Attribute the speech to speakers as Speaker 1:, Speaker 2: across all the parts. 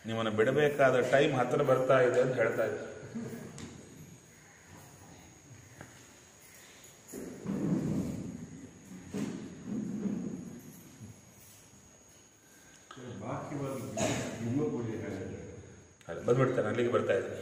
Speaker 1: ನಿಮ್ಮನ್ನು ಬಿಡಬೇಕಾದ ಟೈಮ್ ಹತ್ತಿರ ಬರ್ತಾ ಇದೆ ಅಂತ ಹೇಳ್ತಾ ಇದೆ
Speaker 2: ಬಾಕಿ ಒಂದು ನಿಮ್ಮ ಪೂಜೆ ಹೇಳಿದ್ರೆ
Speaker 1: ಅಲ್ಲಿ ಬಂದ್ಬಿಡ್ತಾನೆ ಅಲ್ಲಿಗೆ ಬರ್ತಾ ಇದ್ದಾನೆ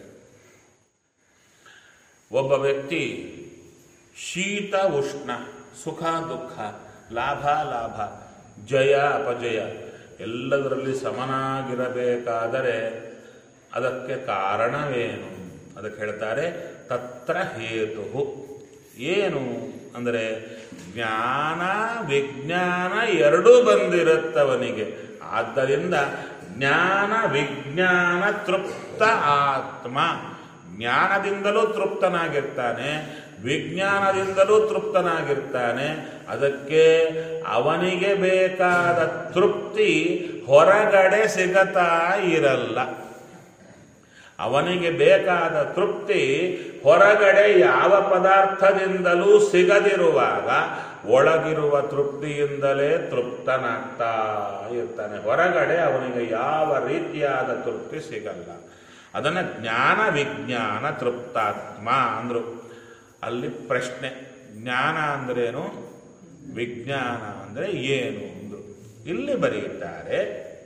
Speaker 1: ಒಬ್ಬ ವ್ಯಕ್ತಿ ಶೀತ ಉಷ್ಣ ಸುಖ ದುಃಖ ಲಾಭ ಲಾಭ ಜಯ ಅಪಜಯ ಎಲ್ಲದರಲ್ಲಿ ಸಮನಾಗಿರಬೇಕಾದರೆ ಅದಕ್ಕೆ ಕಾರಣವೇನು ಅದಕ್ಕೆ ಹೇಳ್ತಾರೆ ತತ್ರ ಹೇತು ಏನು ಅಂದರೆ ಜ್ಞಾನ ವಿಜ್ಞಾನ ಎರಡೂ ಬಂದಿರುತ್ತವನಿಗೆ ಆದ್ದರಿಂದ ಜ್ಞಾನ ವಿಜ್ಞಾನ ತೃಪ್ತ ಆತ್ಮ ಜ್ಞಾನದಿಂದಲೂ ತೃಪ್ತನಾಗಿರ್ತಾನೆ ವಿಜ್ಞಾನದಿಂದಲೂ ತೃಪ್ತನಾಗಿರ್ತಾನೆ ಅದಕ್ಕೆ ಅವನಿಗೆ ಬೇಕಾದ ತೃಪ್ತಿ ಹೊರಗಡೆ ಸಿಗತಾ ಇರಲ್ಲ ಅವನಿಗೆ ಬೇಕಾದ ತೃಪ್ತಿ ಹೊರಗಡೆ ಯಾವ ಪದಾರ್ಥದಿಂದಲೂ ಸಿಗದಿರುವಾಗ ಒಳಗಿರುವ ತೃಪ್ತಿಯಿಂದಲೇ ತೃಪ್ತನಾಗ್ತಾ ಇರ್ತಾನೆ ಹೊರಗಡೆ ಅವನಿಗೆ ಯಾವ ರೀತಿಯಾದ ತೃಪ್ತಿ ಸಿಗಲ್ಲ ಅದನ್ನು ಜ್ಞಾನ ವಿಜ್ಞಾನ ತೃಪ್ತಾತ್ಮ ಅಂದ್ರು ಅಲ್ಲಿ ಪ್ರಶ್ನೆ ಜ್ಞಾನ ಅಂದ್ರೇನು ವಿಜ್ಞಾನ ಅಂದರೆ ಏನು ಅಂದ್ರು ಇಲ್ಲಿ ಬರೆಯುತ್ತಾರೆ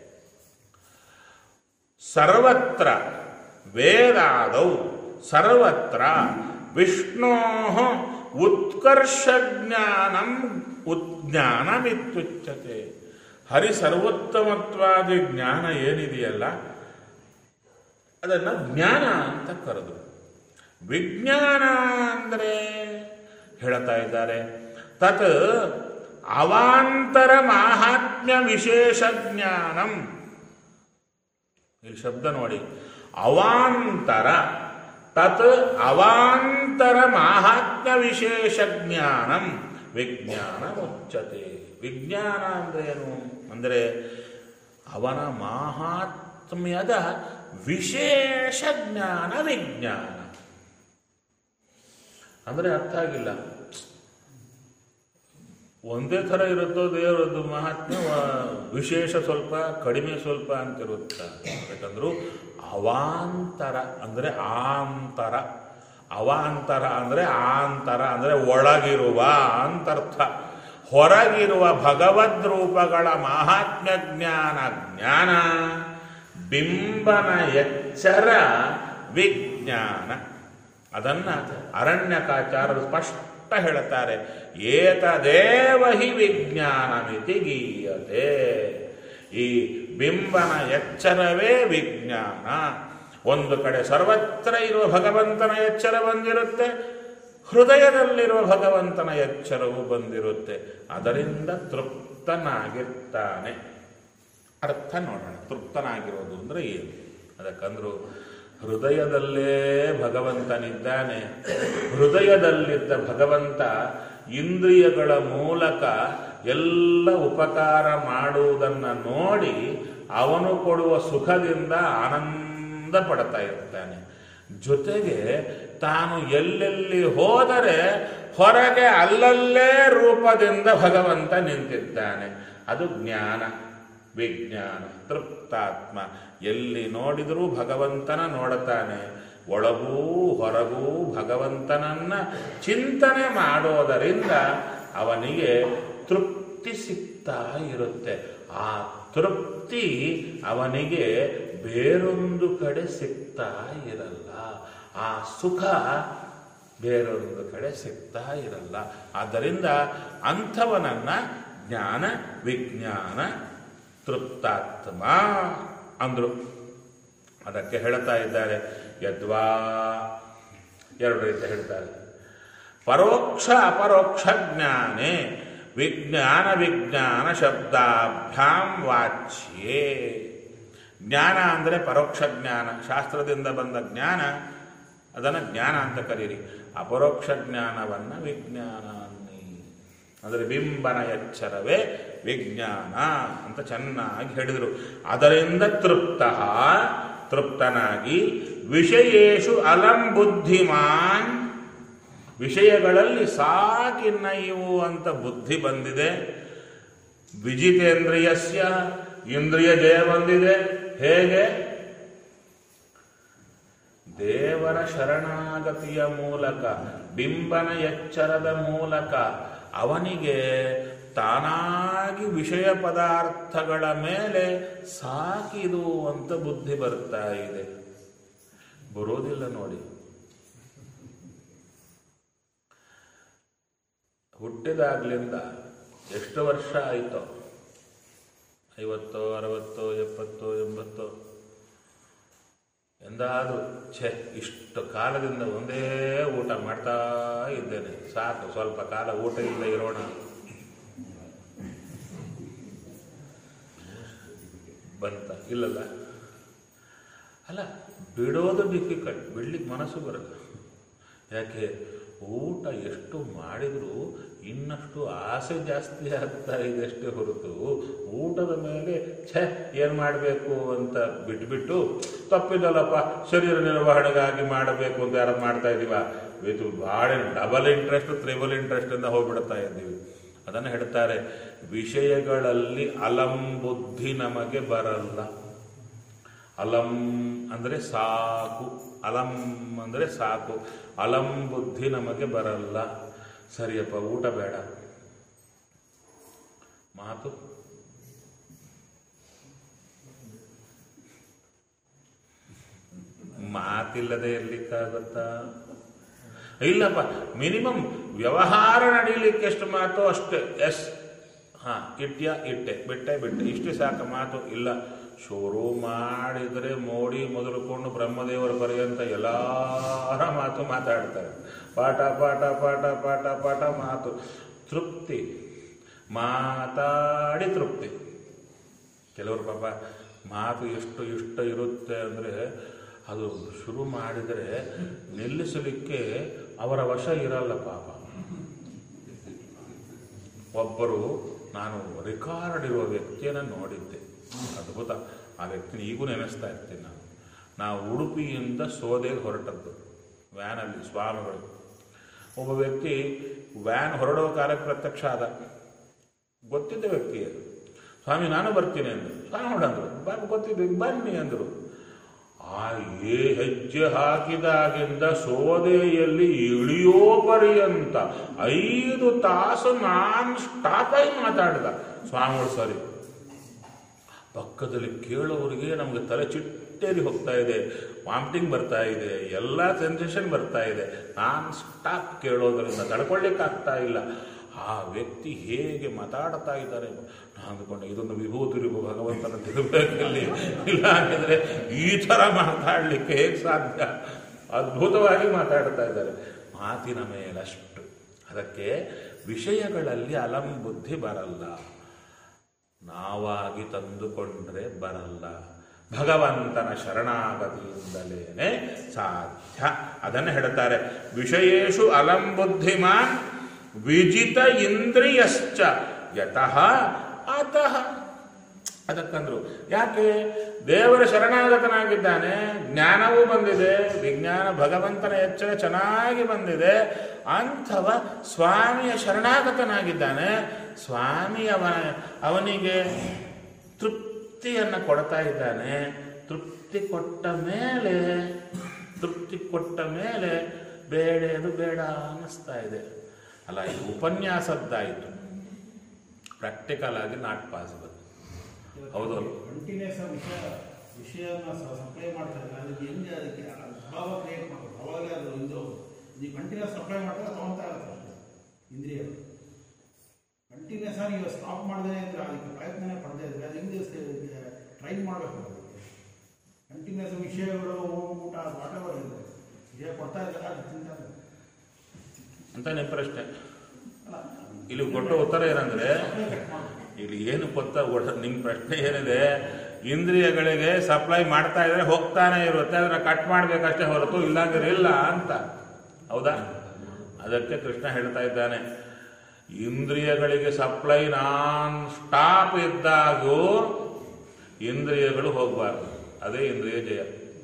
Speaker 1: ಸರ್ವತ್ರ ವೇದಾದೌ ಸರ್ವತ್ರ ವಿಷ್ಣೋ ಉತ್ಕರ್ಷ ಜ್ಞಾನಂ ಉಜ್ಞಾನಮಿತ್ಯುಚ್ಯತೆ ಹರಿ ಸರ್ವೋತ್ತಮತ್ವಾದ ಜ್ಞಾನ ಏನಿದೆಯಲ್ಲ ಅದನ್ನು ಜ್ಞಾನ ಅಂತ ಕರೆದು ವಿಜ್ಞಾನ ಅಂದರೆ ಹೇಳ್ತಾ ಇದ್ದಾರೆ ತತ್ ಅವಾಂತರ ಮಾಹಾತ್ಮ್ಯ ವಿಶೇಷ ಜ್ಞಾನಂ ಇಲ್ಲಿ ಶಬ್ದ ನೋಡಿ ಅವಾಂತರ ತತ್ ಅವಾಂತರ ಮಾಹಾತ್ಮ್ಯ ವಿಶೇಷ ಜ್ಞಾನಂ ವಿಜ್ಞಾನ ಮುಚ್ಚತೆ ವಿಜ್ಞಾನ ಅಂದ್ರೇನು ಅಂದರೆ ಅವನ ಮಾಹಾತ್ಮ್ಯದ ವಿಶೇಷ ಜ್ಞಾನ ವಿಜ್ಞಾನ ಅಂದರೆ ಅರ್ಥ ಆಗಿಲ್ಲ ಒಂದೇ ಥರ ಇರುತ್ತೋ ದೇವರದ್ದು ಮಹಾತ್ಮ್ಯ ವ- ವಿಶೇಷ ಸ್ವಲ್ಪ ಕಡಿಮೆ ಸ್ವಲ್ಪ ಅಂತಿರುತ್ತ ಯಾಕಂದ್ರು ಅವಾಂತರ ಅಂದರೆ ಆಂತರ ಅವಾಂತರ ಅಂದರೆ ಆಂತರ ಅಂದರೆ ಒಳಗಿರುವ ಅಂತರ್ಥ ಹೊರಗಿರುವ ಭಗವದ್ ರೂಪಗಳ ಮಹಾತ್ಮ್ಯ ಜ್ಞಾನ ಜ್ಞಾನ ಬಿಂಬನ ಎಚ್ಚರ ವಿಜ್ಞಾನ ಅದನ್ನ ಅರಣ್ಯಕಾಚಾರರು ಸ್ಪಷ್ಟ ಹೇಳುತ್ತಾರೆ ಏತದೇವ ಹಿ ವಿಜ್ಞಾನಮಿತಿ ಗೀಯತೆ ಈ ಬಿಂಬನ ಎಚ್ಚರವೇ ವಿಜ್ಞಾನ ಒಂದು ಕಡೆ ಸರ್ವತ್ರ ಇರುವ ಭಗವಂತನ ಎಚ್ಚರ ಬಂದಿರುತ್ತೆ ಹೃದಯದಲ್ಲಿರುವ ಭಗವಂತನ ಎಚ್ಚರವು ಬಂದಿರುತ್ತೆ ಅದರಿಂದ ತೃಪ್ತನಾಗಿರ್ತಾನೆ ಅರ್ಥ ನೋಡೋಣ ತೃಪ್ತನಾಗಿರೋದು ಅಂದ್ರೆ ಏನು ಅದಕ್ಕಂದ್ರು ಹೃದಯದಲ್ಲೇ ಭಗವಂತನಿದ್ದಾನೆ ಹೃದಯದಲ್ಲಿದ್ದ ಭಗವಂತ ಇಂದ್ರಿಯಗಳ ಮೂಲಕ ಎಲ್ಲ ಉಪಕಾರ ಮಾಡುವುದನ್ನು ನೋಡಿ ಅವನು ಕೊಡುವ ಸುಖದಿಂದ ಆನಂದ ಪಡ್ತಾ ಇರ್ತಾನೆ ಜೊತೆಗೆ ತಾನು ಎಲ್ಲೆಲ್ಲಿ ಹೋದರೆ ಹೊರಗೆ ಅಲ್ಲಲ್ಲೇ ರೂಪದಿಂದ ಭಗವಂತ ನಿಂತಿದ್ದಾನೆ ಅದು ಜ್ಞಾನ ವಿಜ್ಞಾನ ತೃಪ್ತಾತ್ಮ ಎಲ್ಲಿ ನೋಡಿದರೂ ಭಗವಂತನ ನೋಡುತ್ತಾನೆ ಒಳಗೂ ಹೊರಗೂ ಭಗವಂತನನ್ನ ಚಿಂತನೆ ಮಾಡೋದರಿಂದ ಅವನಿಗೆ ತೃಪ್ತಿ ಸಿಗ್ತಾ ಇರುತ್ತೆ ಆ ತೃಪ್ತಿ ಅವನಿಗೆ ಬೇರೊಂದು ಕಡೆ ಸಿಗ್ತಾ ಇರಲ್ಲ ಆ ಸುಖ ಬೇರೊಂದು ಕಡೆ ಸಿಗ್ತಾ ಇರಲ್ಲ ಆದ್ದರಿಂದ ಅಂಥವನನ್ನ ಜ್ಞಾನ ವಿಜ್ಞಾನ ತೃಪ್ತಾತ್ಮ ಅಂದ್ರು ಅದಕ್ಕೆ ಹೇಳ್ತಾ ಇದ್ದಾರೆ ಯದ್ವಾ ಎರಡು ರೀತಿ ಹೇಳ್ತಾರೆ ಪರೋಕ್ಷ ಅಪರೋಕ್ಷ ಜ್ಞಾನೇ ವಿಜ್ಞಾನ ವಿಜ್ಞಾನ ಶಬ್ದಾಭ್ಯಾಂ ವಾಚ್ಯೇ ಜ್ಞಾನ ಅಂದರೆ ಪರೋಕ್ಷ ಜ್ಞಾನ ಶಾಸ್ತ್ರದಿಂದ ಬಂದ ಜ್ಞಾನ ಅದನ್ನು ಜ್ಞಾನ ಅಂತ ಕರೀರಿ ಅಪರೋಕ್ಷ ಜ್ಞಾನವನ್ನು ವಿಜ್ಞಾನ ಅನ್ನಿ ಅಂದರೆ ಬಿಂಬನ ಎಚ್ಚರವೇ ವಿಜ್ಞಾನ ಅಂತ ಚೆನ್ನಾಗಿ ಹೇಳಿದರು ಅದರಿಂದ ತೃಪ್ತ ತೃಪ್ತನಾಗಿ ವಿಷಯೇಶು ಅಲಂ ಬುದ್ಧಿಮಾನ್ ವಿಷಯಗಳಲ್ಲಿ ಸಾಕಿನ್ನ ಇವು ಅಂತ ಬುದ್ಧಿ ಬಂದಿದೆ ವಿಜಿತೇಂದ್ರಿಯಸ್ಯ ಇಂದ್ರಿಯ ಜಯ ಬಂದಿದೆ ಹೇಗೆ ದೇವರ ಶರಣಾಗತಿಯ ಮೂಲಕ ಬಿಂಬನ ಎಚ್ಚರದ ಮೂಲಕ ಅವನಿಗೆ ತಾನಾಗಿ ವಿಷಯ ಪದಾರ್ಥಗಳ ಮೇಲೆ ಸಾಕಿದು ಅಂತ ಬುದ್ಧಿ ಬರ್ತಾ ಇದೆ ಬರೋದಿಲ್ಲ ನೋಡಿ ಹುಟ್ಟಿದಾಗ್ಲಿಂದ ಎಷ್ಟು ವರ್ಷ ಆಯಿತೋ ಐವತ್ತೋ ಅರವತ್ತೋ ಎಪ್ಪತ್ತೋ ಎಂಬತ್ತೋ ಎಂದಾದರೂ ಛೆ ಇಷ್ಟು ಕಾಲದಿಂದ ಒಂದೇ ಊಟ ಮಾಡ್ತಾ ಇದ್ದೇನೆ ಸಾಕು ಸ್ವಲ್ಪ ಕಾಲ ಊಟ ಇಲ್ಲ ಇರೋಣ ಬಂತ ಇಲ್ಲಲ್ಲ ಅಲ್ಲ ಬಿಡೋದು ಡಿಫಿಕಲ್ಟ್ ಬಿಡ್ಲಿಕ್ಕೆ ಮನಸ್ಸು ಬರಲ್ಲ ಯಾಕೆ ಊಟ ಎಷ್ಟು ಮಾಡಿದರೂ ಇನ್ನಷ್ಟು ಆಸೆ ಜಾಸ್ತಿ ಆಗ್ತಾ ಇದೆ ಅಷ್ಟೇ ಹೊರತು ಊಟದ ಮೇಲೆ ಛೆ ಏನು ಮಾಡಬೇಕು ಅಂತ ಬಿಟ್ಬಿಟ್ಟು ತಪ್ಪಿದಲ್ಲಪ್ಪ ಶರೀರ ನಿರ್ವಹಣೆಗಾಗಿ ಮಾಡಬೇಕು ಅಂತ ಯಾರು ಮಾಡ್ತಾ ಇದೀವ ಇದು ಭಾಳ ಡಬಲ್ ಇಂಟ್ರೆಸ್ಟ್ ತ್ರಿಬಲ್ ಇಂಟ್ರೆಸ್ಟ್ ಅಂತ ಹೋಗ್ಬಿಡ್ತಾ ಇದ್ದೀವಿ ಅದನ್ನು ಹೇಳ್ತಾರೆ ವಿಷಯಗಳಲ್ಲಿ ಅಲಂಬುದ್ಧಿ ನಮಗೆ ಬರಲ್ಲ ಅಲಂ ಅಂದರೆ ಸಾಕು ಅಲಂ ಅಂದರೆ ಸಾಕು ಅಲಂ ಬುದ್ಧಿ ನಮಗೆ ಬರಲ್ಲ ಸರಿಯಪ್ಪ ಊಟ ಬೇಡ ಮಾತು ಮಾತಿಲ್ಲದೆ ಇರ್ಲಿಕ್ಕಾಗತ್ತಾ ಇಲ್ಲಪ್ಪ ಮಿನಿಮಮ್ ವ್ಯವಹಾರ ನಡೀಲಿಕ್ಕೆ ಎಷ್ಟು ಮಾತು ಅಷ್ಟೇ ಎಸ್ ಹಾ ಇಟ್ಯ ಇಟ್ಟೆ ಬಿಟ್ಟೆ ಬಿಟ್ಟೆ ಇಷ್ಟು ಸಾಕು ಮಾತು ಇಲ್ಲ ಶುರು ಮಾಡಿದರೆ ಮೋಡಿ ಮೊದಲುಕೊಂಡು ಬ್ರಹ್ಮದೇವರ ಪರ್ಯಂತ ಎಲ್ಲರ ಮಾತು ಮಾತಾಡ್ತಾರೆ ಪಾಠ ಪಾಠ ಪಾಠ ಪಾಠ ಪಾಠ ಮಾತು ತೃಪ್ತಿ ಮಾತಾಡಿ ತೃಪ್ತಿ ಕೆಲವರು ಪಾಪ ಮಾತು ಎಷ್ಟು ಇಷ್ಟ ಇರುತ್ತೆ ಅಂದರೆ ಅದು ಶುರು ಮಾಡಿದರೆ ನಿಲ್ಲಿಸಲಿಕ್ಕೆ ಅವರ ವಶ ಇರಲ್ಲ ಪಾಪ ಒಬ್ಬರು ನಾನು ರಿಕಾರ್ಡ್ ಇರುವ ವ್ಯಕ್ತಿಯನ್ನು ನೋಡಿದ್ದೆ ಅದ್ಭುತ ಆ ವ್ಯಕ್ತಿನ ಈಗೂ ನೆನೆಸ್ತಾ ಇರ್ತೀನಿ ನಾನು ನಾವು ಉಡುಪಿಯಿಂದ ಸೋದೆಗೆ ಹೊರಟದ್ದು ವ್ಯಾನಲ್ಲಿ ಸ್ವಾಮಿಗಳು ಒಬ್ಬ ವ್ಯಕ್ತಿ ವ್ಯಾನ್ ಹೊರಡುವ ಕಾಲಕ್ಕೆ ಪ್ರತ್ಯಕ್ಷ ಆದ ಗೊತ್ತಿದ್ದ ವ್ಯಕ್ತಿ ಅದು ಸ್ವಾಮಿ ನಾನು ಬರ್ತೀನಿ ಅಂದರು ಸ್ವಾಮಿ ನೋಡಂದ್ರು ಬಾಬು ಗೊತ್ತಿದ್ದು ಬನ್ನಿ ಅಂದರು ಆ ಏ ಹೆಜ್ಜೆ ಹಾಕಿದಾಗಿಂದ ಸೋದೆಯಲ್ಲಿ ಇಳಿಯೋ ಪರ್ಯಂತ ಐದು ತಾಸು ನಾನ್ ಸ್ಟಾಪ್ ಆಗಿ ಮಾತಾಡಿದ ಸ್ವಾಮಿಗಳು ಸರಿ ಪಕ್ಕದಲ್ಲಿ ಕೇಳೋರಿಗೆ ನಮಗೆ ತಲೆ ಚಿಟ್ಟೇರಿ ಹೋಗ್ತಾ ಇದೆ ವಾಮಿಟಿಂಗ್ ಬರ್ತಾ ಇದೆ ಎಲ್ಲ ಸೆನ್ಸೇಷನ್ ಬರ್ತಾ ಇದೆ ನಾನ್ ಸ್ಟಾಪ್ ಕೇಳೋದರಿಂದ ತಡ್ಕೊಳ್ಳಿಕ್ಕಾಗ್ತಾ ಇಲ್ಲ ಆ ವ್ಯಕ್ತಿ ಹೇಗೆ ಮಾತಾಡ್ತಾ ಇದ್ದಾರೆ ನಾನು ಅಂದ್ಕೊಂಡೆ ಇದೊಂದು ವಿಭೂತಿ ರೂಪ ಭಗವಂತನ ತಿರುಬೇಕಲ್ಲಿ ಇಲ್ಲ ಹಾಗಿದ್ರೆ ಈ ಥರ ಮಾತಾಡಲಿಕ್ಕೆ ಹೇಗೆ ಸಾಧ್ಯ ಅದ್ಭುತವಾಗಿ ಮಾತಾಡ್ತಾ ಇದ್ದಾರೆ ಮಾತಿನ ಮೇಲಷ್ಟು ಅದಕ್ಕೆ ವಿಷಯಗಳಲ್ಲಿ ಅಲಂಬುದ್ಧಿ ಬರಲ್ಲ ನಾವಾಗಿ ತಂದುಕೊಂಡ್ರೆ ಬರಲ್ಲ ಭಗವಂತನ ಶರಣಾಗತಿಯಿಂದಲೇನೆ ಸಾಧ್ಯ ಅದನ್ನು ಹೇಳ್ತಾರೆ ವಿಷಯೇಶು ಅಲಂಬುದ್ಧಿಮಾನ್ ವಿಜಿತ ಇಂದ್ರಿಯಶ್ಚ ಯತಃ ಅತಃ ಅದಕ್ಕಂದ್ರು ಯಾಕೆ ದೇವರ ಶರಣಾಗತನಾಗಿದ್ದಾನೆ ಜ್ಞಾನವೂ ಬಂದಿದೆ ವಿಜ್ಞಾನ ಭಗವಂತನ ಎಚ್ಚರ ಚೆನ್ನಾಗಿ ಬಂದಿದೆ ಅಂಥವ ಸ್ವಾಮಿಯ ಶರಣಾಗತನಾಗಿದ್ದಾನೆ ಸ್ವಾಮಿ ಅವನ ಅವನಿಗೆ ತೃಪ್ತಿಯನ್ನು ಕೊಡ್ತಾ ಇದ್ದಾನೆ ತೃಪ್ತಿ ಕೊಟ್ಟ ಮೇಲೆ ತೃಪ್ತಿ ಕೊಟ್ಟ ಮೇಲೆ ಬೇಡದು ಬೇಡ ಅನ್ನಿಸ್ತಾ ಇದೆ ಅಲ್ಲ ಇದು ಉಪನ್ಯಾಸದ್ದಾಯಿತು ಪ್ರಾಕ್ಟಿಕಲ್ ಆಗಿ ನಾಟ್ ಪಾಸಿಬಲ್ ಹೌದು
Speaker 3: ಕಂಟಿನ್ಯೂಸ್ ವಿಷಯ ವಿಷಯನ ಸಪ್ಲೈ ಮಾಡ್ತಾರೆ ಅದಕ್ಕೆ ಹೆಂಗೆ ಅದಕ್ಕೆ ಭಾವ ಕ್ರಿಯೇಟ್ ಮಾಡೋದು ಅವಾಗಲೇ ಅದು ಇದು ನೀವು ಕಂಟಿನ್ಯೂಸ್ ಸಪ್ಲೈ ಮಾಡಿದ್ರೆ ತಗೊಂತಾ ಇರುತ್ತೆ ಅಷ್ಟೇ ಇಂದ್ರಿಯ ಕಂಟಿನ್ಯೂಸ್ ಆಗಿ ನೀವು ಸ್ಟಾಪ್ ಮಾಡದೇ ಇದ್ರೆ ಅದಕ್ಕೆ ಪ್ರಯತ್ನನೇ ಪಡದೇ ಇದ್ರೆ ಅದು ಹೆಂಗೆ ಟ್ರೈನ್ ಮಾಡಬೇಕು ಅದಕ್ಕೆ ಕಂಟಿನ್ಯೂಸ್ ವಿಷಯಗಳು ಊಟ ವಾಟ್ ಎವರ್ ಇದೆ ವಿಷಯ ಕೊಡ್ತಾ ಇದ್ದಾರೆ ಅದು ತಿಂತಾರೆ
Speaker 1: ಅಂತ ನಿಮ್ಮ ಪ್ರಶ್ನೆ
Speaker 3: ಅಲ್ಲ
Speaker 1: ಇಲ್ಲಿ ಕೊಟ್ಟ ಉತ್ತರ ಏನಂದ್ರೆ ಇಲ್ಲಿ ಏನು ಕೊತ್ತ ನಿಮ್ಮ ಪ್ರಶ್ನೆ ಏನಿದೆ ಇಂದ್ರಿಯಗಳಿಗೆ ಸಪ್ಲೈ ಮಾಡ್ತಾ ಇದ್ರೆ ಹೋಗ್ತಾನೆ ಇರುತ್ತೆ ಅದನ್ನ ಕಟ್ ಮಾಡ್ಬೇಕಷ್ಟೇ ಹೊರತು ಇಲ್ಲಾಂದ್ರೆ ಇಲ್ಲ ಅಂತ ಹೌದಾ ಅದಕ್ಕೆ ಕೃಷ್ಣ ಹೇಳ್ತಾ ಇದ್ದಾನೆ ಇಂದ್ರಿಯಗಳಿಗೆ ಸಪ್ಲೈ ನಾನ್ ಸ್ಟಾಪ್ ಇದ್ದಾಗೂ ಇಂದ್ರಿಯಗಳು ಹೋಗಬಾರ್ದು ಅದೇ ಇಂದ್ರಿಯ ಜಯ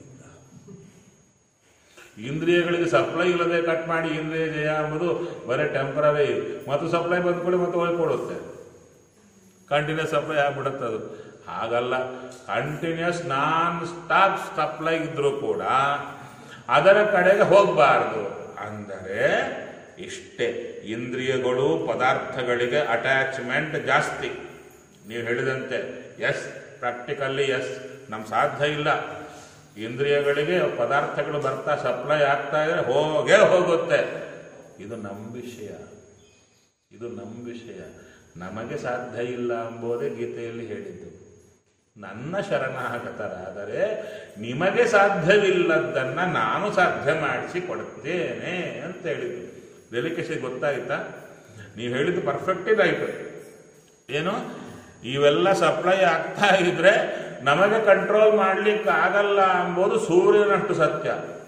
Speaker 1: ಇಂದ್ರಿಯಗಳಿಗೆ ಸಪ್ಲೈ ಇಲ್ಲದೆ ಕಟ್ ಮಾಡಿ ಇಂದ್ರಿಯ ಜಯ ಎಂಬುದು ಬರೀ ಟೆಂಪರರಿ ಮತ್ತು ಸಪ್ಲೈ ಬಂದ್ಕೊಳ್ಳಿ ಮತ್ತೆ ಹೋಗ್ಕೊಡುತ್ತೆ ಕಂಟಿನ್ಯೂಸ್ ಸಪ್ಲೈ ಆಗ್ಬಿಡುತ್ತೆ ಅದು ಹಾಗಲ್ಲ ಕಂಟಿನ್ಯೂಸ್ ನಾನ್ ಸ್ಟಾಪ್ ಸಪ್ಲೈ ಇದ್ರೂ ಕೂಡ ಅದರ ಕಡೆಗೆ ಹೋಗಬಾರದು ಅಂದರೆ ಇಷ್ಟೇ ಇಂದ್ರಿಯಗಳು ಪದಾರ್ಥಗಳಿಗೆ ಅಟ್ಯಾಚ್ಮೆಂಟ್ ಜಾಸ್ತಿ ನೀವು ಹೇಳಿದಂತೆ ಎಸ್ ಪ್ರಾಕ್ಟಿಕಲ್ಲಿ ಎಸ್ ನಮ್ಮ ಸಾಧ್ಯ ಇಲ್ಲ ಇಂದ್ರಿಯಗಳಿಗೆ ಪದಾರ್ಥಗಳು ಬರ್ತಾ ಸಪ್ಲೈ ಆಗ್ತಾ ಇದ್ರೆ ಹೋಗೇ ಹೋಗುತ್ತೆ ಇದು ನಮ್ಮ ವಿಷಯ ಇದು ನಮ್ಮ ವಿಷಯ ನಮಗೆ ಸಾಧ್ಯ ಇಲ್ಲ ಎಂಬುದೇ ಗೀತೆಯಲ್ಲಿ ಹೇಳಿದ್ದು ನನ್ನ ಶರಣಾಗತರಾದರೆ ನಿಮಗೆ ಸಾಧ್ಯವಿಲ್ಲದನ್ನ ನಾನು ಸಾಧ್ಯ ಮಾಡಿಸಿ ಕೊಡುತ್ತೇನೆ ಅಂತ ಹೇಳಿದ್ದು ಡೆಲಿಕೇಸಿ ಗೊತ್ತಾಯ್ತಾ ನೀವು ಹೇಳಿದ್ದು ಪರ್ಫೆಕ್ಟ್ ಇದಾಯ್ತು ಏನು ಇವೆಲ್ಲ ಸಪ್ಲೈ ಆಗ್ತಾ ಇದ್ರೆ ನಮಗೆ ಕಂಟ್ರೋಲ್ ಮಾಡ್ಲಿಕ್ಕೆ ಆಗಲ್ಲ ಎಂಬುದು ಸೂರ್ಯನಷ್ಟು ಸತ್ಯ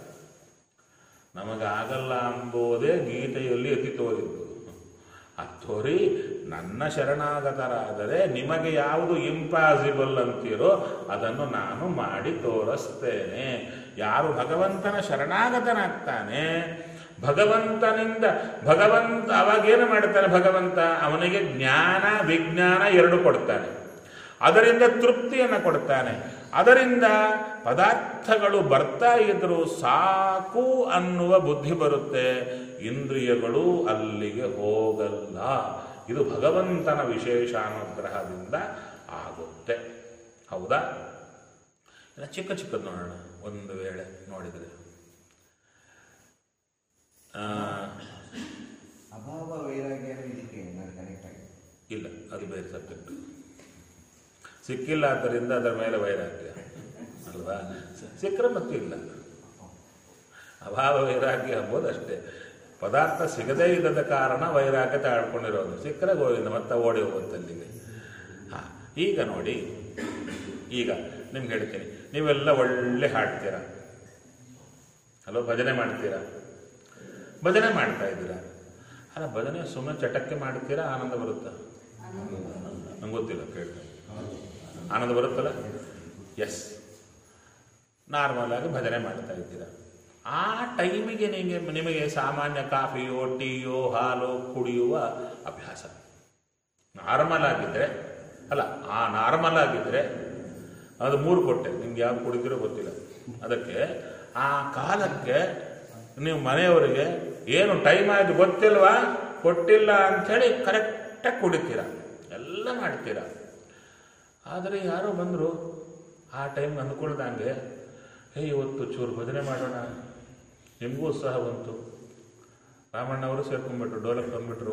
Speaker 1: ನಮಗಾಗಲ್ಲ ಎಂಬುದೇ ಗೀತೆಯಲ್ಲಿ ಎತ್ತಿ ತೋರಿದ್ದು ಅತ್ತೋರಿ ನನ್ನ ಶರಣಾಗತರಾದರೆ ನಿಮಗೆ ಯಾವುದು ಇಂಪಾಸಿಬಲ್ ಅಂತೀರೋ ಅದನ್ನು ನಾನು ಮಾಡಿ ತೋರಿಸ್ತೇನೆ ಯಾರು ಭಗವಂತನ ಶರಣಾಗತನಾಗ್ತಾನೆ ಭಗವಂತನಿಂದ ಭಗವಂತ ಅವಾಗೇನು ಮಾಡ್ತಾನೆ ಭಗವಂತ ಅವನಿಗೆ ಜ್ಞಾನ ವಿಜ್ಞಾನ ಎರಡು ಕೊಡ್ತಾನೆ ಅದರಿಂದ ತೃಪ್ತಿಯನ್ನು ಕೊಡ್ತಾನೆ ಅದರಿಂದ ಪದಾರ್ಥಗಳು ಬರ್ತಾ ಇದ್ರೂ ಸಾಕು ಅನ್ನುವ ಬುದ್ಧಿ ಬರುತ್ತೆ ಇಂದ್ರಿಯಗಳು ಅಲ್ಲಿಗೆ ಹೋಗಲ್ಲ ಇದು ಭಗವಂತನ ವಿಶೇಷ ಅನುಗ್ರಹದಿಂದ ಆಗುತ್ತೆ ಹೌದಾ ಇನ್ನು ಚಿಕ್ಕ ಚಿಕ್ಕದು ನೋಡೋಣ ಒಂದು ವೇಳೆ ನೋಡಿದರೆ ಆ,
Speaker 4: ಅಭಾವ ವೈರಾಗ್ಯ ಇದಕ್ಕೆ ನಾನು ಕನೆಕ್ಟ್ ಆಗಿದೆ
Speaker 1: ಇಲ್ಲ ಅದು ಬೇರೆ ಸಬ್ಜೆಕ್ಟ್ ಸಿಕ್ಕಿಲ್ಲ ಆದ್ದರಿಂದ ಅದರ ಮೇಲೆ ವೈರಾಗ್ಯ ಅಲ್ವಾ ಸಿ- ಸಿಕ್ಕರೆ ಮತ್ತಿಲ್ಲ ಅಭಾವ ವೈರಾಗ್ಯ ಎಂಬುದು ಅಷ್ಟೇ ಪದಾರ್ಥ ಸಿಗದೇ ಇಲ್ಲದ ಕಾರಣ ವೈರಾಗ್ಯ ತಾಳ್ಕೊಂಡಿರೋದು ಸಿಕ್ಕರೆ ಗೋವಿಂದ ಮತ್ತೆ ಓಡಿ ಹೋಗುತ್ತೆ ಅಲ್ಲಿಗೆ ಹಾ ಈಗ ನೋಡಿ ಈಗ ನಿಮ್ಗೆ ಹೇಳ್ತೀನಿ ನೀವೆಲ್ಲ ಒಳ್ಳೆ ಹಾಡ್ತೀರಾ ಹಲೋ ಭಜನೆ ಮಾಡ್ತೀರಾ ಭಜನೆ ಮಾಡ್ತಾ ಇದ್ದೀರಾ ಅಲ್ಲ ಭಜನೆ ಸುಮ್ಮನೆ ಚಟಕ್ಕೆ ಮಾಡ್ತೀರಾ ಆನಂದ ಬರುತ್ತಾ ನಂಗೆ ಗೊತ್ತಿಲ್ಲ ಕೇಳ್ತೀನಿ ಆನಂದ ಬರುತ್ತಲ್ಲ ಎಸ್ ನಾರ್ಮಲ್ ಆಗಿ ಭಜನೆ ಮಾಡ್ತಾ ಇದ್ದೀರಾ ಆ ಟೈಮಿಗೆ ನಿಮಗೆ ನಿಮಗೆ ಸಾಮಾನ್ಯ ಕಾಫಿಯೋ ಟೀಯೋ ಹಾಲು ಕುಡಿಯುವ ಅಭ್ಯಾಸ ನಾರ್ಮಲ್ ಆಗಿದ್ರೆ ಅಲ್ಲ ಆ ನಾರ್ಮಲ್ ಆಗಿದ್ರೆ ಅದು ಮೂರು ಕೊಟ್ಟೆ ನಿಮ್ಗೆ ಯಾವ್ದು ಕುಡಿದಿರೋ ಗೊತ್ತಿಲ್ಲ ಅದಕ್ಕೆ ಆ ಕಾಲಕ್ಕೆ ನೀವು ಮನೆಯವರಿಗೆ ಏನು ಟೈಮ್ ಆಯ್ತು ಗೊತ್ತಿಲ್ವಾ ಕೊಟ್ಟಿಲ್ಲ ಅಂಥೇಳಿ ಕರೆಕ್ಟಾಗಿ ಕುಡಿತೀರ ಎಲ್ಲ ಮಾಡ್ತೀರ ಆದರೆ ಯಾರೋ ಬಂದರು ಆ ಟೈಮ್ ಅಂದ್ಕೊಳ್ದಂಗೆ ಹೇ ಇವತ್ತು ಚೂರು ಭಜನೆ ಮಾಡೋಣ ನಿಮಗೂ ಉತ್ಸಾಹ ಬಂತು ರಾಮಣ್ಣವರು ಸೇರ್ಕೊಂಡ್ಬಿಟ್ರು ಡೋಲಕ್ ಬಂದ್ಬಿಟ್ರು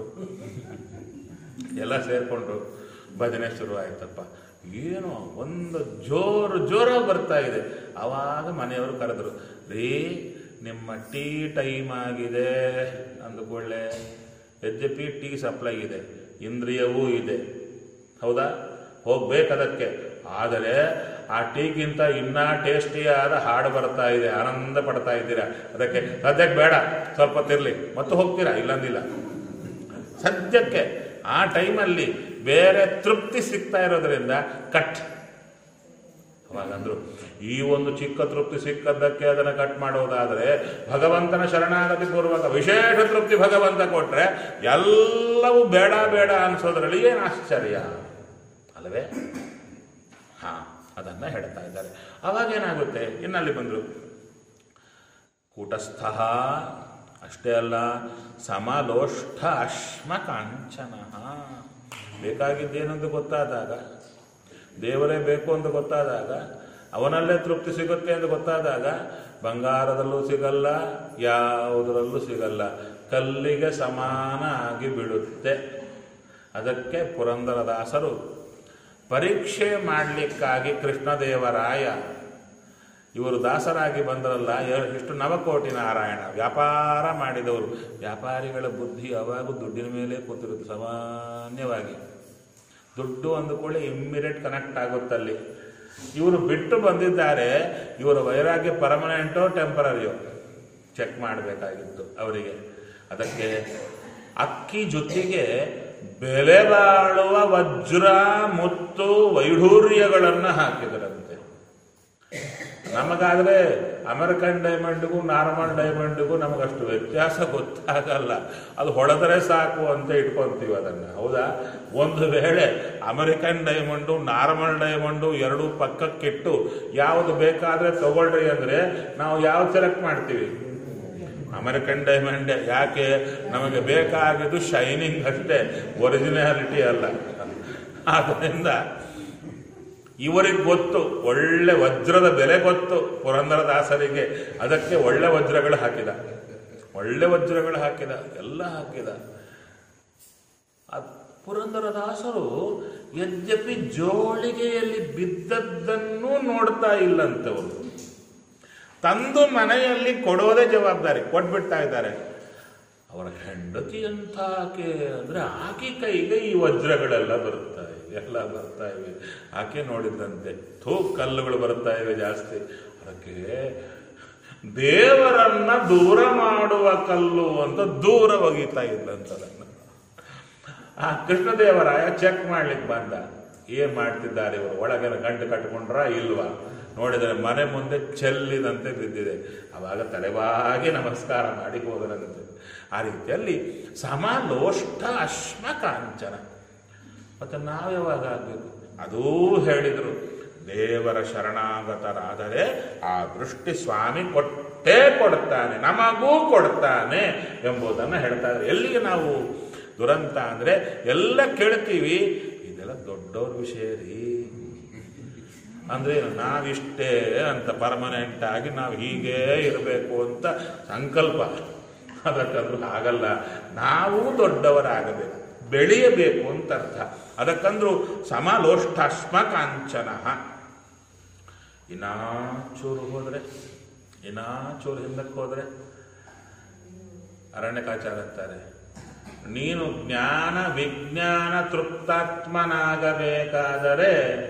Speaker 1: ಎಲ್ಲ ಸೇರ್ಕೊಂಡ್ರು ಭಜನೆ ಶುರು ಆಯ್ತಪ್ಪ ಏನು ಒಂದು ಜೋರು ಜೋರು ಬರ್ತಾ ಇದೆ ಆವಾಗ ಮನೆಯವರು ಕರೆದ್ರು ರೀ ನಿಮ್ಮ ಟೀ ಟೈಮ್ ಆಗಿದೆ ಅಂದುಕೊಳ್ಳೆ ಯದ್ಯಪಿ ಟೀ ಸಪ್ಲೈ ಇದೆ ಇಂದ್ರಿಯವೂ ಇದೆ ಹೌದಾ ಹೋಗ್ಬೇಕದಕ್ಕೆ ಆದರೆ ಆ ಟೀಗಿಂತ ಇನ್ನ ಟೇಸ್ಟಿಯಾದ ಹಾಡು ಬರ್ತಾ ಇದೆ ಆನಂದ ಪಡ್ತಾ ಇದ್ದೀರಾ ಅದಕ್ಕೆ ಸದ್ಯಕ್ಕೆ ಬೇಡ ಸ್ವಲ್ಪ ತಿರ್ಲಿ ಮತ್ತು ಹೋಗ್ತೀರಾ ಇಲ್ಲಂದಿಲ್ಲ ಸದ್ಯಕ್ಕೆ ಆ ಟೈಮಲ್ಲಿ ಬೇರೆ ತೃಪ್ತಿ ಸಿಗ್ತಾ ಇರೋದ್ರಿಂದ ಕಟ್ ಅವಾಗಂದ್ರು ಈ ಒಂದು ಚಿಕ್ಕ ತೃಪ್ತಿ ಸಿಕ್ಕದ್ದಕ್ಕೆ ಅದನ್ನು ಕಟ್ ಮಾಡೋದಾದರೆ ಭಗವಂತನ ಶರಣಾಗತಿ ಪೂರ್ವಕ ವಿಶೇಷ ತೃಪ್ತಿ ಭಗವಂತ ಕೊಟ್ರೆ ಎಲ್ಲವೂ ಬೇಡ ಬೇಡ ಅನ್ಸೋದ್ರಲ್ಲಿ ಏನು ಆಶ್ಚರ್ಯ ಅಲ್ಲವೇ ಹಾ ಅದನ್ನ ಹೇಳ್ತಾ ಇದ್ದಾರೆ ಅವಾಗೇನಾಗುತ್ತೆ ಇನ್ನಲ್ಲಿ ಬಂದ್ರು ಕೂಟಸ್ಥ ಅಷ್ಟೇ ಅಲ್ಲ ಸಮಲೋಷ್ಠ ಅಶ್ಮ ಕಾಂಚನ ಬೇಕಾಗಿದ್ದೇನೆಂದು ಗೊತ್ತಾದಾಗ ದೇವರೇ ಬೇಕು ಅಂತ ಗೊತ್ತಾದಾಗ ಅವನಲ್ಲೇ ತೃಪ್ತಿ ಸಿಗುತ್ತೆ ಅಂತ ಗೊತ್ತಾದಾಗ ಬಂಗಾರದಲ್ಲೂ ಸಿಗಲ್ಲ ಯಾವುದರಲ್ಲೂ ಸಿಗಲ್ಲ ಕಲ್ಲಿಗೆ ಸಮಾನ ಆಗಿ ಬಿಡುತ್ತೆ ಅದಕ್ಕೆ ಪುರಂದರದಾಸರು ಪರೀಕ್ಷೆ ಮಾಡಲಿಕ್ಕಾಗಿ ಕೃಷ್ಣದೇವರಾಯ ಇವರು ದಾಸರಾಗಿ ಬಂದರಲ್ಲ ಎ- ಇಷ್ಟು ನವಕೋಟಿ ನಾರಾಯಣ ವ್ಯಾಪಾರ ಮಾಡಿದವರು ವ್ಯಾಪಾರಿಗಳ ಬುದ್ಧಿ ಯಾವಾಗೂ ದುಡ್ಡಿನ ಮೇಲೆ ಕೂತಿರುತ್ತೆ ಸಾಮಾನ್ಯವಾಗಿ ದುಡ್ಡು ಅಂದುಕೊಳ್ಳಿ ಇಮ್ಮಿಡಿಯೇಟ್ ಕನೆಕ್ಟ್ ಆಗುತ್ತಲ್ಲಿ ಇವರು ಬಿಟ್ಟು ಬಂದಿದ್ದಾರೆ ಇವರ ವೈರಾಗ್ಯ ಪರ್ಮನೆಂಟೋ ಟೆಂಪರರಿಯೋ ಚೆಕ್ ಮಾಡಬೇಕಾಗಿತ್ತು ಅವರಿಗೆ ಅದಕ್ಕೆ ಅಕ್ಕಿ ಜೊತೆಗೆ ಬೆಲೆ ಬಾಳುವ ವಜ್ರ ಮುತ್ತು ವೈಢೂರ್ಯಗಳನ್ನು ಹಾಕಿದರಂತೆ ನಮಗಾದ್ರೆ ಅಮೆರಿಕನ್ ಡೈಮಂಡ್ಗೂ ನಾರ್ಮಲ್ ಡೈಮಂಡ್ಗೂ ನಮಗಷ್ಟು ವ್ಯತ್ಯಾಸ ಗೊತ್ತಾಗಲ್ಲ ಅದು ಹೊಡೆದರೆ ಸಾಕು ಅಂತ ಇಟ್ಕೊಂತೀವಿ ಅದನ್ನು ಹೌದಾ ಒಂದು ವೇಳೆ ಅಮೆರಿಕನ್ ಡೈಮಂಡು ನಾರ್ಮಲ್ ಡೈಮಂಡು ಎರಡು ಪಕ್ಕಕ್ಕಿಟ್ಟು ಯಾವುದು ಬೇಕಾದ್ರೆ ತಗೊಳ್ರಿ ಅಂದ್ರೆ ನಾವು ಯಾವ್ದು ಸೆಲೆಕ್ಟ್ ಮಾಡ್ತೀವಿ ಅಮೆರಿಕನ್ ಡೈಮಂಡ್ ಯಾಕೆ ನಮಗೆ ಬೇಕಾಗಿದ್ದು ಶೈನಿಂಗ್ ಅಷ್ಟೇ ಒರಿಜಿನಾಲಿಟಿ ಅಲ್ಲ ಆದ್ದರಿಂದ ಇವರಿಗೆ ಗೊತ್ತು ಒಳ್ಳೆ ವಜ್ರದ ಬೆಲೆ ಗೊತ್ತು ಪುರಂದರದಾಸರಿಗೆ ಅದಕ್ಕೆ ಒಳ್ಳೆ ವಜ್ರಗಳು ಹಾಕಿದ ಒಳ್ಳೆ ವಜ್ರಗಳು ಹಾಕಿದ ಎಲ್ಲ ಹಾಕಿದ ಆ ಪುರಂದರದಾಸರು ಯದ್ಯಪಿ ಜೋಳಿಗೆಯಲ್ಲಿ ಬಿದ್ದದ್ದನ್ನು ನೋಡ್ತಾ ಇಲ್ಲಂತವರು ತಂದು ಮನೆಯಲ್ಲಿ ಕೊಡೋದೇ ಜವಾಬ್ದಾರಿ ಕೊಟ್ಬಿಡ್ತಾ ಇದ್ದಾರೆ ಅವರ ಹೆಂಡತಿ ಅಂತ ಆಕೆ ಅಂದ್ರೆ ಆಕೆ ಕೈಗೆ ಈ ವಜ್ರಗಳೆಲ್ಲ ಬರುತ್ತಾ ಇವೆ ಎಲ್ಲ ಬರ್ತಾ ಇವೆ ಆಕೆ ನೋಡಿದಂತೆ ಥೂ ಕಲ್ಲುಗಳು ಬರ್ತಾ ಇವೆ ಜಾಸ್ತಿ ಅದಕ್ಕೆ ದೇವರನ್ನ ದೂರ ಮಾಡುವ ಕಲ್ಲು ಅಂತ ದೂರ ಒಗಿತಾ ಇದ್ದಂತದನ್ನ ಆ ಕೃಷ್ಣದೇವರಾಯ ಚೆಕ್ ಮಾಡ್ಲಿಕ್ಕೆ ಬಂದ ಏನ್ ಮಾಡ್ತಿದ್ದಾರೆ ಇವರು ಒಳಗೇನ ಗಂಟು ಕಟ್ಕೊಂಡ್ರ ಇಲ್ವಾ ನೋಡಿದರೆ ಮನೆ ಮುಂದೆ ಚೆಲ್ಲಿದಂತೆ ಬಿದ್ದಿದೆ ಅವಾಗ ತಲೆಬಾಗಿ ನಮಸ್ಕಾರ ಮಾಡಿ ಹೋದರಂತೆ ಆ ರೀತಿಯಲ್ಲಿ ಸಮಲೋಷ್ಠ ಅಶ್ಮ ಕಾಂಚನ ಮತ್ತೆ ನಾವು ಯಾವಾಗ ಆಗ್ಬೇಕು ಅದೂ ಹೇಳಿದ್ರು ದೇವರ ಶರಣಾಗತರಾದರೆ ಆ ದೃಷ್ಟಿ ಸ್ವಾಮಿ ಕೊಟ್ಟೇ ಕೊಡ್ತಾನೆ ನಮಗೂ ಕೊಡ್ತಾನೆ ಎಂಬುದನ್ನು ಹೇಳ್ತಾ ಇದ್ದಾರೆ ಎಲ್ಲಿಗೆ ನಾವು ದುರಂತ ಅಂದ್ರೆ ಎಲ್ಲ ಕೇಳ್ತೀವಿ ಇದೆಲ್ಲ ದೊಡ್ಡವ್ರ ವಿಷಯ ರೀ ಅಂದ್ರೆ ನಾವಿಷ್ಟೇ ಅಂತ ಪರ್ಮನೆಂಟ್ ಆಗಿ ನಾವು ಹೀಗೇ ಇರಬೇಕು ಅಂತ ಸಂಕಲ್ಪ ಅದಕ್ಕಂದ್ರೂ ಆಗಲ್ಲ ನಾವು ದೊಡ್ಡವರಾಗಬೇಕು ಬೆಳೆಯಬೇಕು ಅಂತ ಅರ್ಥ ಅದಕ್ಕಂದ್ರು ಸಮಲೋಷ್ಟಾಶ್ಮ ಕಾಂಚನ ಇನ್ನ ಚೂರು ಹೋದ್ರೆ ಇನ್ನ ಚೂರು ಹಿಂದಕ್ಕೆ ಹೋದ್ರೆ ಅರಣ್ಯಕಾಚಾರ ಅಂತಾರೆ ನೀನು ಜ್ಞಾನ ವಿಜ್ಞಾನ ತೃಪ್ತಾತ್ಮನಾಗಬೇಕಾದರೆ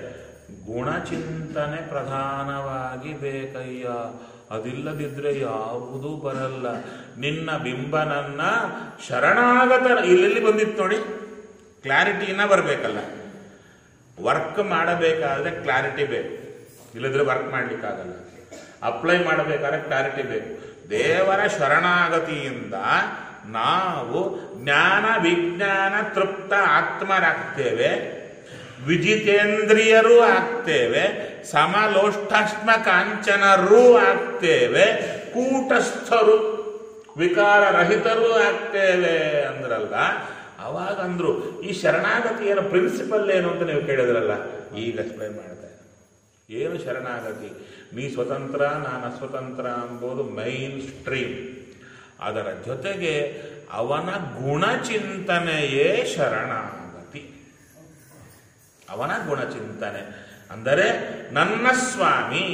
Speaker 1: ಗುಣಚಿಂತನೆ ಪ್ರಧಾನವಾಗಿ ಬೇಕಯ್ಯ ಅದಿಲ್ಲದಿದ್ರೆ ಯಾವುದೂ ಬರಲ್ಲ ನಿನ್ನ ಬಿಂಬನನ್ನ ಶರಣಾಗತ ಇಲ್ಲೆಲ್ಲಿ ಬಂದಿತ್ತು ನೋಡಿ ಕ್ಲಾರಿಟಿನ ಬರಬೇಕಲ್ಲ ವರ್ಕ್ ಮಾಡಬೇಕಾದ್ರೆ ಕ್ಲಾರಿಟಿ ಬೇಕು ಇಲ್ಲದ್ರೆ ವರ್ಕ್ ಮಾಡ್ಲಿಕ್ಕಾಗಲ್ಲ ಅಪ್ಲೈ ಮಾಡಬೇಕಾದ್ರೆ ಕ್ಲಾರಿಟಿ ಬೇಕು ದೇವರ ಶರಣಾಗತಿಯಿಂದ ನಾವು ಜ್ಞಾನ ವಿಜ್ಞಾನ ತೃಪ್ತ ಆತ್ಮರಾಗ್ತೇವೆ ವಿಜಿತೇಂದ್ರಿಯರೂ ಆಗ್ತೇವೆ ಸಮಲೋಷ್ಟಾಶ್ಮ ಕಾಂಚನರೂ ಆಗ್ತೇವೆ ಕೂಟಸ್ಥರು ವಿಕಾರರಹಿತರೂ ಆಗ್ತೇವೆ ಅಂದ್ರಲ್ಲ ಅವಾಗಂದ್ರು ಈ ಶರಣಾಗತಿಯ ಪ್ರಿನ್ಸಿಪಲ್ ಏನು ಅಂತ ನೀವು ಕೇಳಿದ್ರಲ್ಲ ಈಗ ಎಕ್ಸ್ಪ್ಲೈನ್ ಮಾಡ್ತಾ ಇದ್ದೀನಿ. ಏನು ಶರಣಾಗತಿ ನೀ ಸ್ವತಂತ್ರ ನಾನು ಅಸ್ವತಂತ್ರ ಎಂಬುದು ಮೈನ್ ಸ್ಟ್ರೀಮ್ ಅದರ ಜೊತೆಗೆ ಅವನ ಗುಣಚಿಂತನೆಯೇ ಶರಣಾಗತಿ ಅವನ ಗುಣಚಿಂತನೆ ಅಂದರೆ ನನ್ನ ಸ್ವಾಮಿ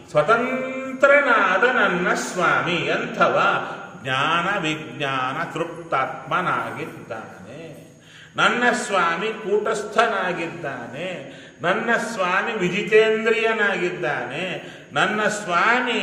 Speaker 1: ಸ್ವತಂತ್ರನಾದ ನನ್ನ ಸ್ವಾಮಿ ಎಂಥವ ಜ್ಞಾನ ವಿಜ್ಞಾನ ತೃಪ್ತಾತ್ಮನಾಗಿದ್ದಾನೆ ನನ್ನ ಸ್ವಾಮಿ ಕೂಟಸ್ಥನಾಗಿದ್ದಾನೆ ನನ್ನ ಸ್ವಾಮಿ ವಿಜಿತೇಂದ್ರಿಯನಾಗಿದ್ದಾನೆ ನನ್ನ ಸ್ವಾಮಿ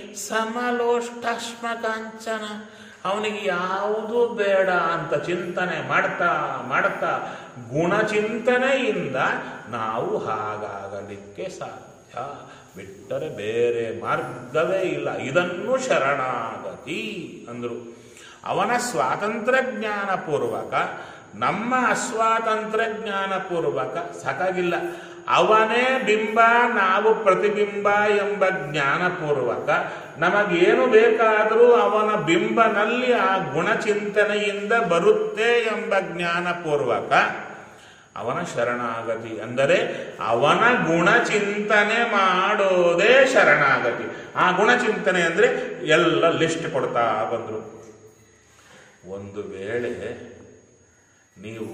Speaker 1: ಸಮಲೋಷ್ಟಾಶ್ಮ ಕಾಂಚನ ಅವನಿಗೆ ಯಾವುದೂ ಬೇಡ ಅಂತ ಚಿಂತನೆ ಮಾಡ್ತಾ ಮಾಡ್ತಾ ಗುಣಚಿಂತನೆಯಿಂದ ನಾವು ಹಾಗಾಗಲಿಕ್ಕೆ ಸಾಧ್ಯ ಬಿಟ್ಟರೆ ಬೇರೆ ಮಾರ್ಗವೇ ಇಲ್ಲ ಇದನ್ನು ಶರಣಾಗತಿ ಅಂದರು ಅವನ ಸ್ವಾತಂತ್ರ್ಯ ಜ್ಞಾನಪೂರ್ವಕ ನಮ್ಮ ಅಸ್ವಾತಂತ್ರ್ಯ ಜ್ಞಾನಪೂರ್ವಕ ಸಾಕಾಗಿಲ್ಲ ಅವನೇ ಬಿಂಬ ನಾವು ಪ್ರತಿಬಿಂಬ ಎಂಬ ಜ್ಞಾನಪೂರ್ವಕ ನಮಗೇನು ಬೇಕಾದರೂ ಅವನ ಬಿಂಬನಲ್ಲಿ ಆ ಗುಣಚಿಂತನೆಯಿಂದ ಬರುತ್ತೆ ಎಂಬ ಜ್ಞಾನಪೂರ್ವಕ ಅವನ ಶರಣಾಗತಿ ಅಂದರೆ ಅವನ ಗುಣಚಿಂತನೆ ಮಾಡೋದೇ ಶರಣಾಗತಿ ಆ ಗುಣಚಿಂತನೆ ಅಂದರೆ ಎಲ್ಲ ಲಿಸ್ಟ್ ಕೊಡ್ತಾ ಬಂದರು ಒಂದು ವೇಳೆ ನೀವು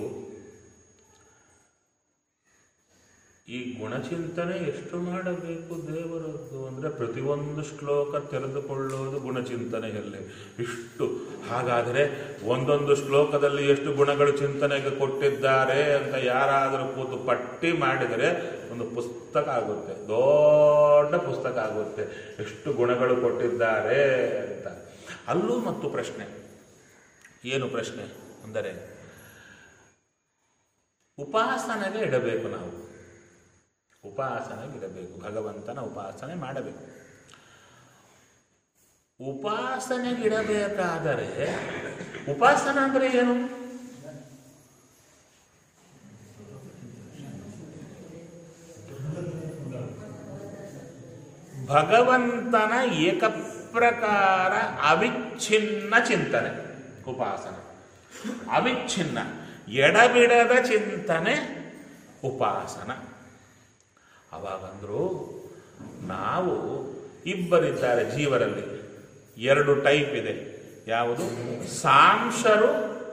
Speaker 1: ಈ ಗುಣಚಿಂತನೆ ಎಷ್ಟು ಮಾಡಬೇಕು ದೇವರದ್ದು ಅಂದರೆ ಪ್ರತಿಯೊಂದು ಶ್ಲೋಕ ತೆರೆದುಕೊಳ್ಳೋದು ಗುಣಚಿಂತನೆಯಲ್ಲಿ ಇಷ್ಟು ಹಾಗಾದರೆ ಒಂದೊಂದು ಶ್ಲೋಕದಲ್ಲಿ ಎಷ್ಟು ಗುಣಗಳು ಚಿಂತನೆಗೆ ಕೊಟ್ಟಿದ್ದಾರೆ ಅಂತ ಯಾರಾದರೂ ಕೂತು ಪಟ್ಟಿ ಮಾಡಿದರೆ ಒಂದು ಪುಸ್ತಕ ಆಗುತ್ತೆ ದೊಡ್ಡ ಪುಸ್ತಕ ಆಗುತ್ತೆ ಎಷ್ಟು ಗುಣಗಳು ಕೊಟ್ಟಿದ್ದಾರೆ ಅಂತ ಅಲ್ಲೂ ಮತ್ತು ಪ್ರಶ್ನೆ ಏನು ಪ್ರಶ್ನೆ ಅಂದರೆ ಉಪಾಸನೆಗೆ ಇಡಬೇಕು ನಾವು ಉಪಾಸನೆಗೆ ಇಡಬೇಕು ಭಗವಂತನ ಉಪಾಸನೆ ಮಾಡಬೇಕು ಉಪಾಸನೆಗಿಡಬೇಕಾದರೆ ಉಪಾಸನ ಅಂದರೆ ಏನು ಭಗವಂತನ ಏಕಪ್ರಕಾರ ಅವಿಚ್ಛಿನ್ನ ಚಿಂತನೆ ಉಪಾಸನ ಅವಿಚ್ಛಿನ್ನ ಎಡಬಿಡದ ಚಿಂತನೆ ಉಪಾಸನ ಅವಾಗಂದ್ರು ನಾವು ಇಬ್ಬರಿದ್ದಾರೆ ಜೀವರಲ್ಲಿ ಎರಡು ಟೈಪ್ ಇದೆ ಯಾವುದು ಸಾಂಶರು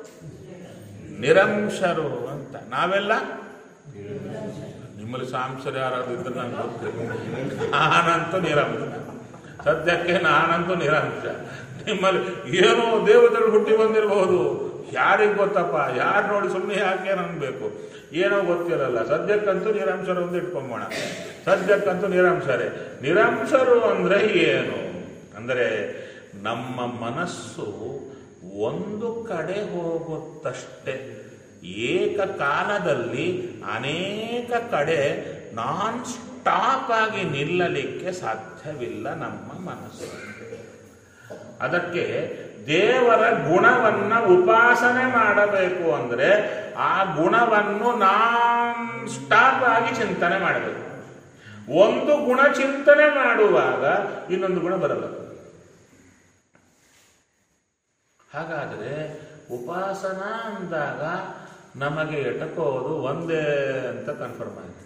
Speaker 1: ನಿರಂಶರು ಅಂತ ನಾವೆಲ್ಲ ನಿಮ್ಮಲ್ಲಿ ಸಾಂಶರು ಯಾರಾದ್ರು ಇದ್ರೆ ನಂಗೆ ಗೊತ್ತಿಲ್ಲ ನಾನಂತೂ ನಿರಂಶ ಸದ್ಯಕ್ಕೆ ನಾನಂತೂ ನಿರಂಶ ನಿಮ್ಮಲ್ಲಿ ಏನೋ ದೇವತೆಗಳು ಹುಟ್ಟಿ ಬಂದಿರಬಹುದು ಯಾರಿಗೆ ಗೊತ್ತಪ್ಪ ಯಾರು ನೋಡಿ ಸುಮ್ಮನೆ ಯಾಕೆ ಅನ್ಬೇಕು ಏನೋ ಗೊತ್ತಿರಲ್ಲ ಸದ್ಯಕ್ಕಂತೂ ನಿರಂಶರು ಒಂದು ಇಟ್ಕೊಂಬೋಣ ಸದ್ಯಕ್ಕಂತೂ ನಿರಂಶರೇ ನಿರಂಶರು ಅಂದ್ರೆ ಏನು ಅಂದರೆ ನಮ್ಮ ಮನಸ್ಸು ಒಂದು ಕಡೆ ಹೋಗುತ್ತಷ್ಟೇ ಏಕಕಾಲದಲ್ಲಿ ಅನೇಕ ಕಡೆ ನಾನ್ ಸ್ಟಾಪ್ ಆಗಿ ನಿಲ್ಲಲಿಕ್ಕೆ ಸಾಧ್ಯವಿಲ್ಲ ನಮ್ಮ ಮನಸ್ಸು ಅದಕ್ಕೆ ದೇವರ ಗುಣವನ್ನ ಉಪಾಸನೆ ಮಾಡಬೇಕು ಅಂದ್ರೆ ಆ ಗುಣವನ್ನು ನಾನ್ ಸ್ಟಾಪ್ ಆಗಿ ಚಿಂತನೆ ಮಾಡಬೇಕು ಒಂದು ಗುಣ ಚಿಂತನೆ ಮಾಡುವಾಗ ಇನ್ನೊಂದು ಗುಣ ಬರಲ್ಲ ಹಾಗಾದರೆ ಉಪಾಸನ ಅಂದಾಗ ನಮಗೆ ಎಟಕೋದು ಒಂದೇ ಅಂತ ಕನ್ಫರ್ಮ್ ಆಯಿತು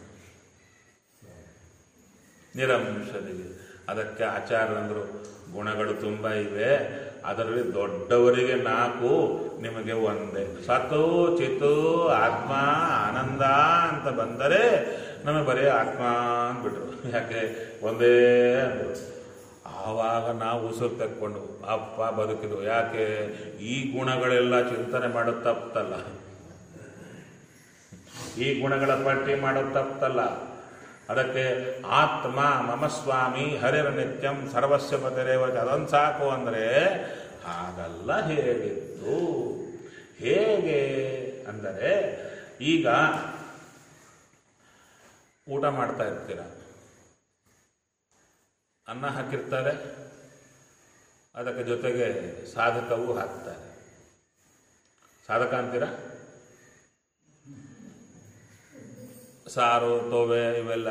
Speaker 1: ನಿರಂಶರಿಗೆ ಅದಕ್ಕೆ ಆಚಾರ್ಯಂದ್ರು ಗುಣಗಳು ತುಂಬ ಇವೆ ಅದರಲ್ಲಿ ದೊಡ್ಡವರಿಗೆ ನಾಲ್ಕು ನಿಮಗೆ ಒಂದೇ ಸತು ಚಿತು ಆತ್ಮ ಆನಂದ ಅಂತ ಬಂದರೆ ನಮಗೆ ಬರೀ ಆತ್ಮ ಅಂದ್ಬಿಟ್ರು ಯಾಕೆ ಒಂದೇ ಅಂದರು ಆವಾಗ ನಾವು ಉಸಿರು ತಕ್ಕೊಂಡು ಅಪ್ಪ ಬದುಕಿದ್ವು ಯಾಕೆ ಈ ಗುಣಗಳೆಲ್ಲ ಚಿಂತನೆ ಮಾಡೋದು ತಪ್ಪಲ್ಲ ಈ ಗುಣಗಳ ಪಟ್ಟಿ ಮಾಡೋದು ತಪ್ಪಲ್ಲ ಅದಕ್ಕೆ ಆತ್ಮ ಮಮ ಸ್ವಾಮಿ ಹರಿರ ನಿತ್ಯಂ ಸರ್ವಸ್ವ ಪತಿರೇವ ಅದೊಂದು ಸಾಕು ಅಂದರೆ ಹಾಗಲ್ಲ ಹೇಳಿತ್ತು ಹೇಗೆ ಅಂದರೆ ಈಗ ಊಟ ಮಾಡ್ತಾ ಇರ್ತೀರ ಅನ್ನ ಹಾಕಿರ್ತಾರೆ ಅದಕ್ಕೆ ಜೊತೆಗೆ ಸಾಧಕವೂ ಹಾಕ್ತಾರೆ ಸಾಧಕ ಅಂತೀರಾ ಸಾರು ತೋವೆ ಇವೆಲ್ಲ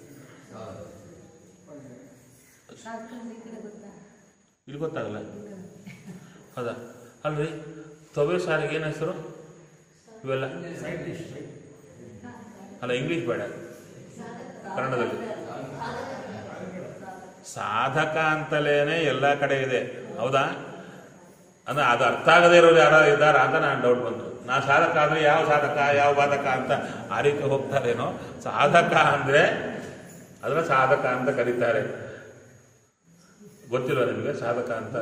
Speaker 1: ಇಲ್ಲಿ ಗೊತ್ತಾಗಲ್ಲ ಹೌದಾ ಅಲ್ರಿ ತೊವೆ ಸಾರಿಗೆ ಏನು ಹೆಸರು ಇವೆಲ್ಲ
Speaker 3: ಸೈಡ್ ಡಿಶ್
Speaker 1: ಅಲ್ಲ ಇಂಗ್ಲಿಷ್ ಬೇಡ ಕನ್ನಡದಲ್ಲಿ ಸಾಧಕ ಅಂತಲೇನೆ ಎಲ್ಲ ಕಡೆ ಇದೆ ಹೌದಾ ಅಂದ್ರೆ ಅದು ಅರ್ಥ ಆಗದೇ ಇರೋರು ಯಾರು ಇದ್ದಾರ ಅಂತ ನಾನು ಡೌಟ್ ಬಂತು ನಾ ಸಾಧಕ ಅಂದ್ರೆ ಯಾವ ಸಾಧಕ ಯಾವ ಬಾಧಕ ಅಂತ ಆ ರೀತಿ ಹೋಗ್ತಾರೇನೋ ಸಾಧಕ ಅಂದ್ರೆ ಅದನ್ನ ಸಾಧಕ ಅಂತ ಕರೀತಾರೆ ಗೊತ್ತಿಲ್ಲ ನಿಮಗೆ ಸಾಧಕ ಅಂತ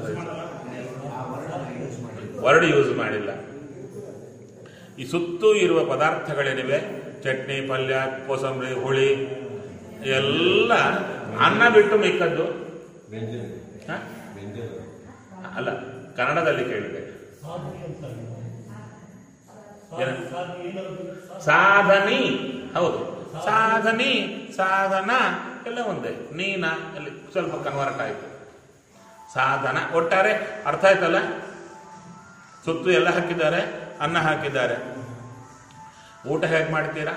Speaker 1: ವರ್ಡ್ ಯೂಸ್ ಮಾಡಿಲ್ಲ ಈ ಸುತ್ತೂ ಇರುವ ಪದಾರ್ಥಗಳೇನಿವೆ ಚಟ್ನಿ ಪಲ್ಯ ಕೋಸಂಬರಿ ಹುಳಿ ಎಲ್ಲ ಅನ್ನ ಬಿಟ್ಟು ಮಿಕ್ಕದ್ದು
Speaker 2: ವ್ಯಂಜನ
Speaker 1: ಹ?
Speaker 2: ವ್ಯಂಜನ
Speaker 1: ಅಲ್ಲ ಕನ್ನಡದಲ್ಲಿ ಕೇಳಿದೆ ಏನು? ಸಾಧನಿ ಹೌದು ಸಾಧನಿ ಸಾಧನ ಎಲ್ಲ ಒಂದೇ ನೀನ ಅಲ್ಲಿ ಸ್ವಲ್ಪ ಕನ್ವರ್ಟ್ ಆಯ್ತು ಸಾಧನ ಒಟ್ಟಾರೆ ಅರ್ಥ ಆಯ್ತಲ್ಲ ಸುತ್ತು ಎಲ್ಲ ಹಾಕಿದ್ದಾರೆ ಅನ್ನ ಹಾಕಿದ್ದಾರೆ ಊಟ ಹೇಗೆ ಮಾಡ್ತೀರಾ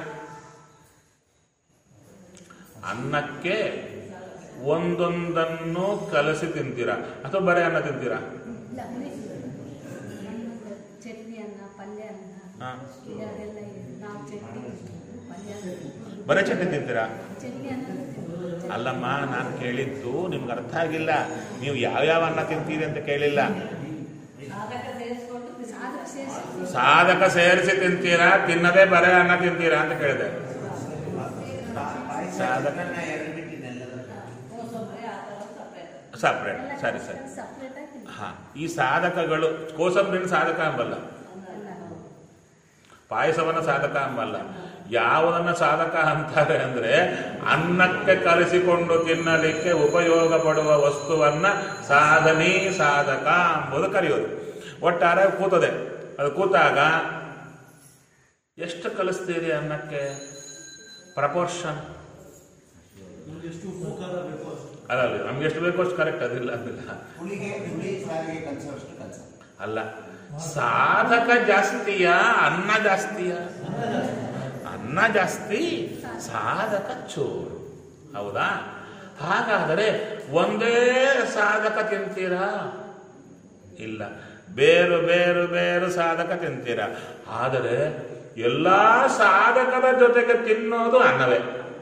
Speaker 1: ಅನ್ನಕ್ಕೆ ಒಂದೊಂದನ್ನು ಕಲಸಿ ತಿಂತೀರಾ ಅಥವಾ ಬರೀ ಅನ್ನ ತಿಂತೀರಾ
Speaker 5: ಇಲ್ಲ, ನಮ್ಮದು ಚಟ್ನಿ ಅನ್ನ ಪಲ್ಯ ಅನ್ನ
Speaker 1: ಹಾ.
Speaker 5: ಇದೆಲ್ಲ ಇದೆ. ನಾವು ಚಟ್ನಿ ಪಲ್ಯ
Speaker 1: ಬರೀ ಚಟ್ನಿ ತಿಂತೀರಾ
Speaker 5: ಚಟ್ನಿ ಅನ್ನ ತಿಂತೀವಿ.
Speaker 1: ಅಲ್ಲಮ್ಮ ನಾನು ಕೇಳಿದ್ದು ನಿಮ್ಗೆ ಅರ್ಥ ಆಗಿಲ್ಲ ನೀವು ಯಾವ್ಯಾವ ಅನ್ನ ತಿಂತೀರಿ ಅಂತ ಕೇಳಿಲ್ಲ
Speaker 5: ಸಾಧಕ ಸೇರಿಸ್ಕೊಂಡು ಸಾಧಕ ಸೇರಿಸಿ
Speaker 1: ಸಾಧಕ ಸೇರಿಸಿ ತಿಂತೀರಾ ತಿನ್ನದೇ ಬರೇ ಅನ್ನ ತಿಂತೀರಾ ಅಂತ ಕೇಳಿದೆ ಸಾಧಕ
Speaker 4: ಎರಡು ಬಿಟ್ಟಿದ್ದೆಲ್ಲ
Speaker 5: ಕೋಸಂಬರಿ ಆ ಥರ ಸಪ್ರೇಟ್
Speaker 1: ಸಪ್ರೇಟ್ ಸರಿ ಸರಿ
Speaker 5: ಸಪ್ರೇಟ್ ಆಗಿ
Speaker 1: ಹಾ ಈ ಸಾಧಕಗಳು ಕೋಸಂಬರಿನ ಸಾಧಕ ಅಂಬಲ್ಲ ಪಾಯಸವನ್ನ ಸಾಧಕ ಅಂಬಲ್ಲ ಯಾವುದನ್ನ ಸಾಧಕ ಅಂತಾರೆ ಅಂದ್ರೆ ಅನ್ನಕ್ಕೆ ಕಲಿಸಿಕೊಂಡು ತಿನ್ನಲಿಕ್ಕೆ ಉಪಯೋಗ ಪಡುವ ವಸ್ತುವನ್ನ ಸಾಧನಿ ಸಾಧಕ ಎಂಬುದು ಕರೆಯೋದು ಒಟ್ಟಾರೆ ಕೂತದೆ ಅದು ಕೂತಾಗ ಎಷ್ಟು ಕಲಿಸ್ತೀರಿ ಅನ್ನಕ್ಕೆ ಪ್ರಪೋರ್ಷನ್
Speaker 3: ನಮ್ಗೆ ಎಷ್ಟು ಉಪಕಾರ ಬೇಕೋ ಅಷ್ಟು
Speaker 1: ಅದಲ್ಲ ನಮ್ಗೆ ಎಷ್ಟು ಬೇಕೋ ಅಷ್ಟು ಕರೆಕ್ಟ್ ಅದಿಲ್ಲ ಅಂದಿಲ್ಲ
Speaker 4: ಹುಳಿಗೆ ಹುಳಿ ಸಾರಿಗೆ ಕಲಿಸೋಷ್ಟು ಕಲಿಸ
Speaker 1: ಅಲ್ಲ ಸಾಧಕ ಜಾಸ್ತಿಯ ಅನ್ನ ಜಾಸ್ತಿಯ ಅನ್ನ ಜಾಸ್ತಿ ಸಾಧಕ ಚೂರು ಹೌದಾ ಹಾಗಾದರೆ ಒಂದೇ ಸಾಧಕ ತಿಂತೀರಾ ಇಲ್ಲ ಬೇರು ಬೇರು ಬೇರು ಸಾಧಕ ತಿಂತೀರಾ ಆದರೆ ಎಲ್ಲ ಸಾಧಕದ ಜೊತೆಗೆ ತಿನ್ನೋದು ಅನ್ನವೇ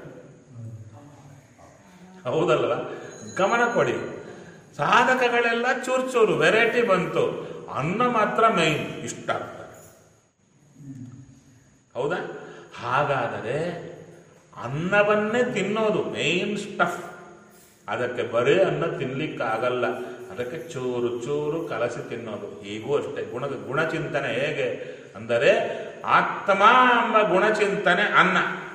Speaker 1: ಹೌದಲ್ವ ಗಮನ ಕೊಡಿ ಸಾಧಕಗಳೆಲ್ಲ ಚೂರು ಚೂರು ವೆರೈಟಿ ಬಂತು ಅನ್ನ ಮಾತ್ರ ಮೈನ್ ಇಷ್ಟ ಆಗ್ತದೆ ಹೌದಾ ಹಾಗಾದರೆ ಅನ್ನವನ್ನೇ ತಿನ್ನೋದು ಮೇನ್ ಸ್ಟಫ್ ಅದಕ್ಕೆ ಬರೀ ಅನ್ನ ತಿನ್ಲಿಕ್ಕಾಗಲ್ಲ ಅದಕ್ಕೆ ಚೂರು ಚೂರು ಕಲಸಿ ತಿನ್ನೋದು ಹೀಗೂ ಅಷ್ಟೇ ಗುಣ ಗುಣಚಿಂತನೆ ಹೇಗೆ ಅಂದರೆ ಆತ್ಮ ಎಂಬ ಗುಣಚಿಂತನೆ ಅನ್ನ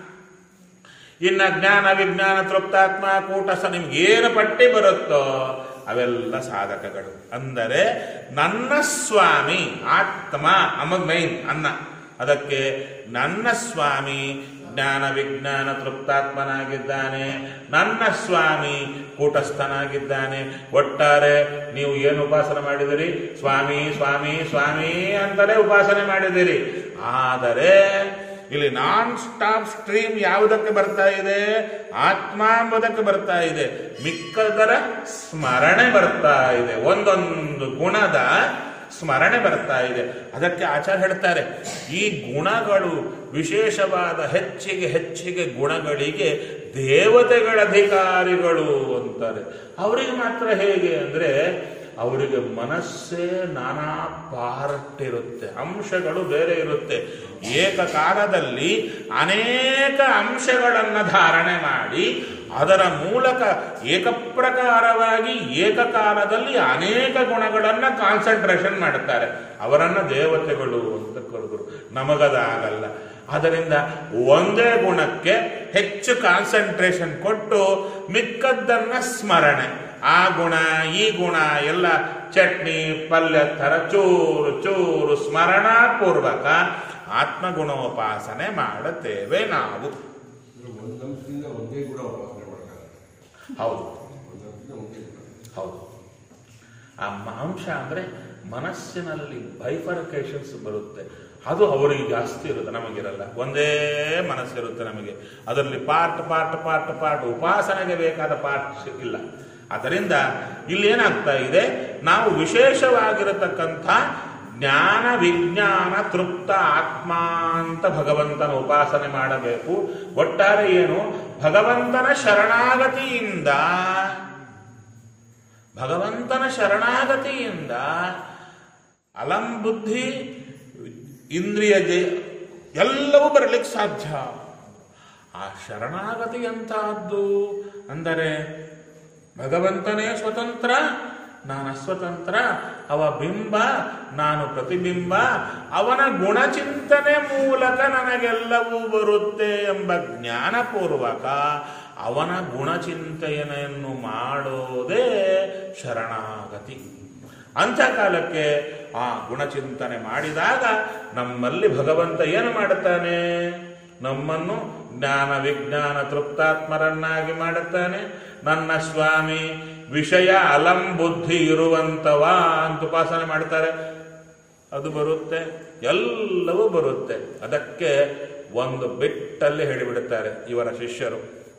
Speaker 1: ಇನ್ನ ಜ್ಞಾನ ವಿಜ್ಞಾನ ತೃಪ್ತಾತ್ಮ ಕೂಟಸ್ಥ ನಿಮ್ಗೆ ಏನು ಪಟ್ಟಿ ಬರುತ್ತೋ ಅವೆಲ್ಲ ಸಾಧಕಗಳು ಅಂದರೆ ನನ್ನ ಸ್ವಾಮಿ ಆತ್ಮ ಅಮ್ಮ ಮೈನ್ ಅನ್ನ ಅದಕ್ಕೆ ನನ್ನ ಸ್ವಾಮಿ ಜ್ಞಾನ ವಿಜ್ಞಾನ ತೃಪ್ತಾತ್ಮನಾಗಿದ್ದಾನೆ ನನ್ನ ಸ್ವಾಮಿ ಕೂಟಸ್ಥನಾಗಿದ್ದಾನೆ ಒಟ್ಟಾರೆ ನೀವು ಏನು ಉಪಾಸನೆ ಮಾಡಿದಿರಿ ಸ್ವಾಮಿ ಸ್ವಾಮಿ ಸ್ವಾಮಿ ಅಂತಲೇ ಉಪಾಸನೆ ಮಾಡಿದಿರಿ ಆದರೆ ಇಲ್ಲಿ ನಾನ್ ಸ್ಟಾಪ್ ಸ್ಟ್ರೀಮ್ ಯಾವುದಕ್ಕೆ ಬರ್ತಾ ಇದೆ ಆತ್ಮ ಎಂಬುದಕ್ಕೆ ಬರ್ತಾ ಇದೆ ಮಿಕ್ಕದರ ಸ್ಮರಣೆ ಬರ್ತಾ ಇದೆ ಒಂದೊಂದು ಗುಣದ ಸ್ಮರಣೆ ಬರ್ತಾ ಇದೆ ಅದಕ್ಕೆ ಆಚಾರ್ಯ ಹೇಳ್ತಾರೆ ಈ ಗುಣಗಳು ವಿಶೇಷವಾದ ಹೆಚ್ಚಿಗೆ ಹೆಚ್ಚಿಗೆ ಗುಣಗಳಿಗೆ ದೇವತೆಗಳ ಅಧಿಕಾರಿಗಳು ಅಂತಾರೆ ಅವರಿಗೆ ಮಾತ್ರ ಹೇಗೆ ಅಂದ್ರೆ ಅವರಿಗೆ ಮನಸ್ಸೇ ನಾನಾ ಪಾರ್ಟ್ ಇರುತ್ತೆ ಅಂಶಗಳು ಬೇರೆ ಇರುತ್ತೆ ಏಕಕಾಲದಲ್ಲಿ ಅನೇಕ ಅಂಶಗಳನ್ನು ಧಾರಣೆ ಮಾಡಿ ಅದರ ಮೂಲಕ ಏಕಪ್ರಕಾರವಾಗಿ ಏಕಕಾಲದಲ್ಲಿ ಅನೇಕ ಗುಣಗಳನ್ನು ಕಾನ್ಸಂಟ್ರೇಷನ್ ಮಾಡುತ್ತಾರೆ ಅವರನ್ನ ದೇವತೆಗಳು ಅಂತ ಕರೆದರು ನಮಗದಾಗಲ್ಲ ಅದರಿಂದ ಒಂದೇ ಗುಣಕ್ಕೆ ಹೆಚ್ಚು ಕಾನ್ಸಂಟ್ರೇಷನ್ ಕೊಟ್ಟು ಮಿಕ್ಕದ್ದನ್ನ ಸ್ಮರಣೆ ಆ ಗುಣ ಈ ಗುಣ ಎಲ್ಲ ಚಟ್ನಿ ಪಲ್ಯ ಥರ ಚೂರು ಚೂರು ಸ್ಮರಣಾಪೂರ್ವಕ ಆತ್ಮಗುಣೋಪಾಸನೆ ಮಾಡುತ್ತೇವೆ ನಾವು
Speaker 2: ಒಂದು ಅಂಶದಿಂದ ಒಂದೇ ಗುಣ ಉಪಾಸನೆ ಮಾಡ್ತಾರೆ
Speaker 1: ಹೌದು
Speaker 2: ಒಂದು ಅಂಶದಿಂದ ಒಂದೇ ಗುಣ
Speaker 1: ಹೌದು ಆ ಅಂಶ ಅಂದ್ರೆ ಮನಸ್ಸಿನಲ್ಲಿ ಬೈಫರ್ಕೇಶನ್ಸ್ ಬರುತ್ತೆ ಅದು ಅವರಿಗೆ ಜಾಸ್ತಿ ಇರುತ್ತೆ ನಮಗಿರಲ್ಲ ಒಂದೇ ಮನಸ್ಸಿರುತ್ತೆ ನಮಗೆ ಅದರಲ್ಲಿ ಪಾರ್ಟ್ ಪಾರ್ಟ್ ಪಾರ್ಟ್ ಪಾರ್ಟ್ ಉಪಾಸನೆಗೆ ಬೇಕಾದ ಪಾರ್ಟ್ ಇಲ್ಲ ಅದರಿಂದ ಇಲ್ಲಿ ಏನಾಗ್ತಾ ಇದೆ ನಾವು ವಿಶೇಷವಾಗಿರತಕ್ಕಂಥ ಜ್ಞಾನ ವಿಜ್ಞಾನ ತೃಪ್ತ ಆತ್ಮ ಅಂತ ಭಗವಂತನ ಉಪಾಸನೆ ಮಾಡಬೇಕು ಒಟ್ಟಾರೆ ಏನು ಭಗವಂತನ ಶರಣಾಗತಿಯಿಂದ ಭಗವಂತನ ಶರಣಾಗತಿಯಿಂದ ಅಲಂ ಬುದ್ಧಿ ಇಂದ್ರಿಯ ಜಯ ಎಲ್ಲವೂ ಬರಲಿಕ್ಕೆ ಸಾಧ್ಯ ಆ ಶರಣಾಗತಿ ಅಂತಹದ್ದು ಅಂದರೆ ಭಗವಂತನೇ ಸ್ವತಂತ್ರ ನಾನು ಅಸ್ವತಂತ್ರ ಅವ ಬಿಂಬ ನಾನು ಪ್ರತಿಬಿಂಬ ಅವನ ಗುಣಚಿಂತನೆ ಮೂಲಕ ನನಗೆಲ್ಲವೂ ಬರುತ್ತೆ ಎಂಬ ಜ್ಞಾನಪೂರ್ವಕ ಅವನ ಗುಣಚಿಂತನೆಯನ್ನು ಮಾಡೋದೇ ಶರಣಾಗತಿ ಅಂಥ ಕಾಲಕ್ಕೆ ಆ ಗುಣಚಿಂತನೆ ಮಾಡಿದಾಗ ನಮ್ಮಲ್ಲಿ ಭಗವಂತ ಏನು ಮಾಡುತ್ತಾನೆ ನಮ್ಮನ್ನು ಜ್ಞಾನ ವಿಜ್ಞಾನ ತೃಪ್ತಾತ್ಮರನ್ನಾಗಿ ಮಾಡುತ್ತಾನೆ ನನ್ನ ಸ್ವಾಮಿ ವಿಷಯ ಅಲಂ ಬುದ್ಧಿ ಇರುವಂತವ ಅಂತ ಉಪಾಸನೆ ಮಾಡ್ತಾರೆ ಅದು ಬರುತ್ತೆ ಎಲ್ಲವೂ ಬರುತ್ತೆ ಅದಕ್ಕೆ ಒಂದು ಬಿಟ್ಟಲ್ಲಿ ಹೇಳಿಬಿಡುತ್ತಾರೆ ಇವರ ಶಿಷ್ಯರು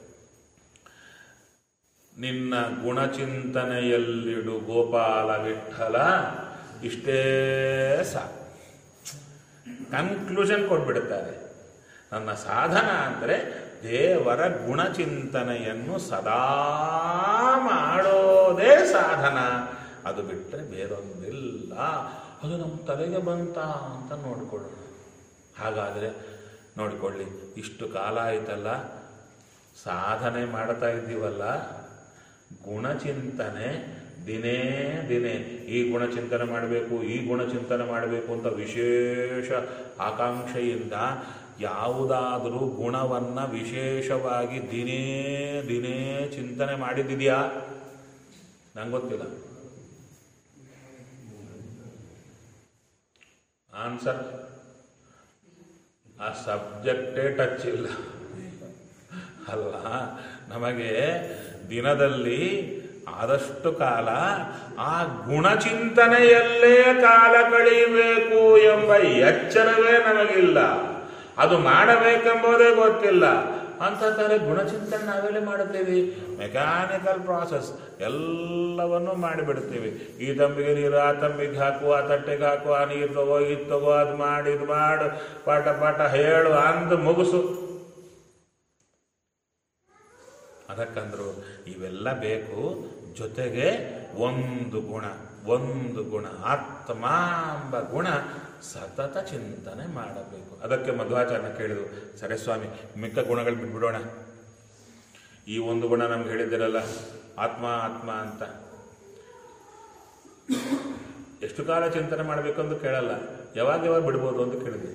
Speaker 1: ನಿನ್ನ ಗುಣಚಿಂತನೆಯಲ್ಲಿಡು ಗೋಪಾಲ ವಿಠಲ ಇಷ್ಟೇ ಸಾಕು ಕನ್ಕ್ಲೂಷನ್ ಕೊಟ್ಬಿಡುತ್ತಾರೆ ನನ್ನ ಸಾಧನ ಅಂದರೆ ದೇವರ ಗುಣಚಿಂತನೆಯನ್ನು ಸದಾ ಮಾಡೋದೇ ಸಾಧನ ಅದು ಬಿಟ್ಟರೆ ಬೇರೊಂದಿಲ್ಲ ಅದು ನಮ್ಮ ತಲೆಗೆ ಬಂತ ಅಂತ ನೋಡಿಕೊಳ್ಳೋಣ ಹಾಗಾದರೆ ನೋಡಿಕೊಳ್ಳಿ ಇಷ್ಟು ಕಾಲ ಆಯ್ತಲ್ಲ ಸಾಧನೆ ಮಾಡ್ತಾ ಇದ್ದೀವಲ್ಲ ಗುಣಚಿಂತನೆ ದಿನೇ ದಿನೇ ಈ ಗುಣಚಿಂತನೆ ಮಾಡಬೇಕು ಈ ಗುಣಚಿಂತನೆ ಮಾಡಬೇಕು ಅಂತ ವಿಶೇಷ ಆಕಾಂಕ್ಷೆಯಿಂದ ಯಾವುದಾದರೂ ಗುಣವನ್ನು ವಿಶೇಷವಾಗಿ ದಿನೇ ದಿನೇ ಚಿಂತನೆ ಮಾಡಿದ್ದಿದೆಯಾ ನಂಗೆ ಗೊತ್ತಿಲ್ಲ ಆನ್ಸರ್ ಆ ಸಬ್ಜೆಕ್ಟೇ ಟಚ್ ಇಲ್ಲ ಅಲ್ಲ ನಮಗೆ ದಿನದಲ್ಲಿ ಆದಷ್ಟು ಕಾಲ ಆ ಗುಣಚಿಂತನೆಯಲ್ಲೇ ಕಾಲ ಕಳೆಯಬೇಕು ಎಂಬ ಎಚ್ಚರವೇ ನಮಗಿಲ್ಲ ಅದು ಮಾಡಬೇಕೆಂಬುದೇ ಗೊತ್ತಿಲ್ಲ ಅಂತ ತಾರೆ ಗುಣಚಿಂತನೆ ನಾವೆಲ್ಲ ಮಾಡುತ್ತೇವೆ ಮೆಕ್ಯಾನಿಕಲ್ ಪ್ರಾಸೆಸ್ ಎಲ್ಲವನ್ನೂ ಮಾಡಿಬಿಡ್ತೀವಿ ಈ ತಂಬಿಗೆ ನೀರು ಆ ತಂಬಿಗೆ ಹಾಕು ಆ ತಟ್ಟೆಗೆ ಹಾಕು ಆ ನೀರು ತಗೋ ಇದು ತಗೋ ಅದು ಮಾಡಿ ಇದು ಮಾಡು ಪಾಠ ಪಾಠ ಹೇಳು ಅಂದು ಮುಗಿಸು ಅದಕ್ಕಂದ್ರು ಇವೆಲ್ಲ ಬೇಕು ಜೊತೆಗೆ ಒಂದು ಗುಣ ಒಂದು ಗುಣ ಆತ್ಮ ಎಂಬ ಗುಣ ಸತತ ಚಿಂತನೆ ಮಾಡಬೇಕು ಅದಕ್ಕೆ ಮಧ್ವಾಚಾರ್ಯ ಕೇಳಿದ್ರು ಸರಿ ಸ್ವಾಮಿ ಮಿಕ್ಕ ಗುಣಗಳು ಬಿಟ್ಬಿಡೋಣ ಈ ಒಂದು ಗುಣ ನಮ್ಗೆ ಹೇಳಿದ್ದೀರಲ್ಲ ಆತ್ಮ ಆತ್ಮ ಅಂತ ಎಷ್ಟು ಕಾಲ ಚಿಂತನೆ ಮಾಡಬೇಕು ಅಂತ ಕೇಳಲ್ಲ ಯಾವಾಗ ಯಾವಾಗ ಬಿಡ್ಬೋದು ಅಂತ ಕೇಳಿದ್ವಿ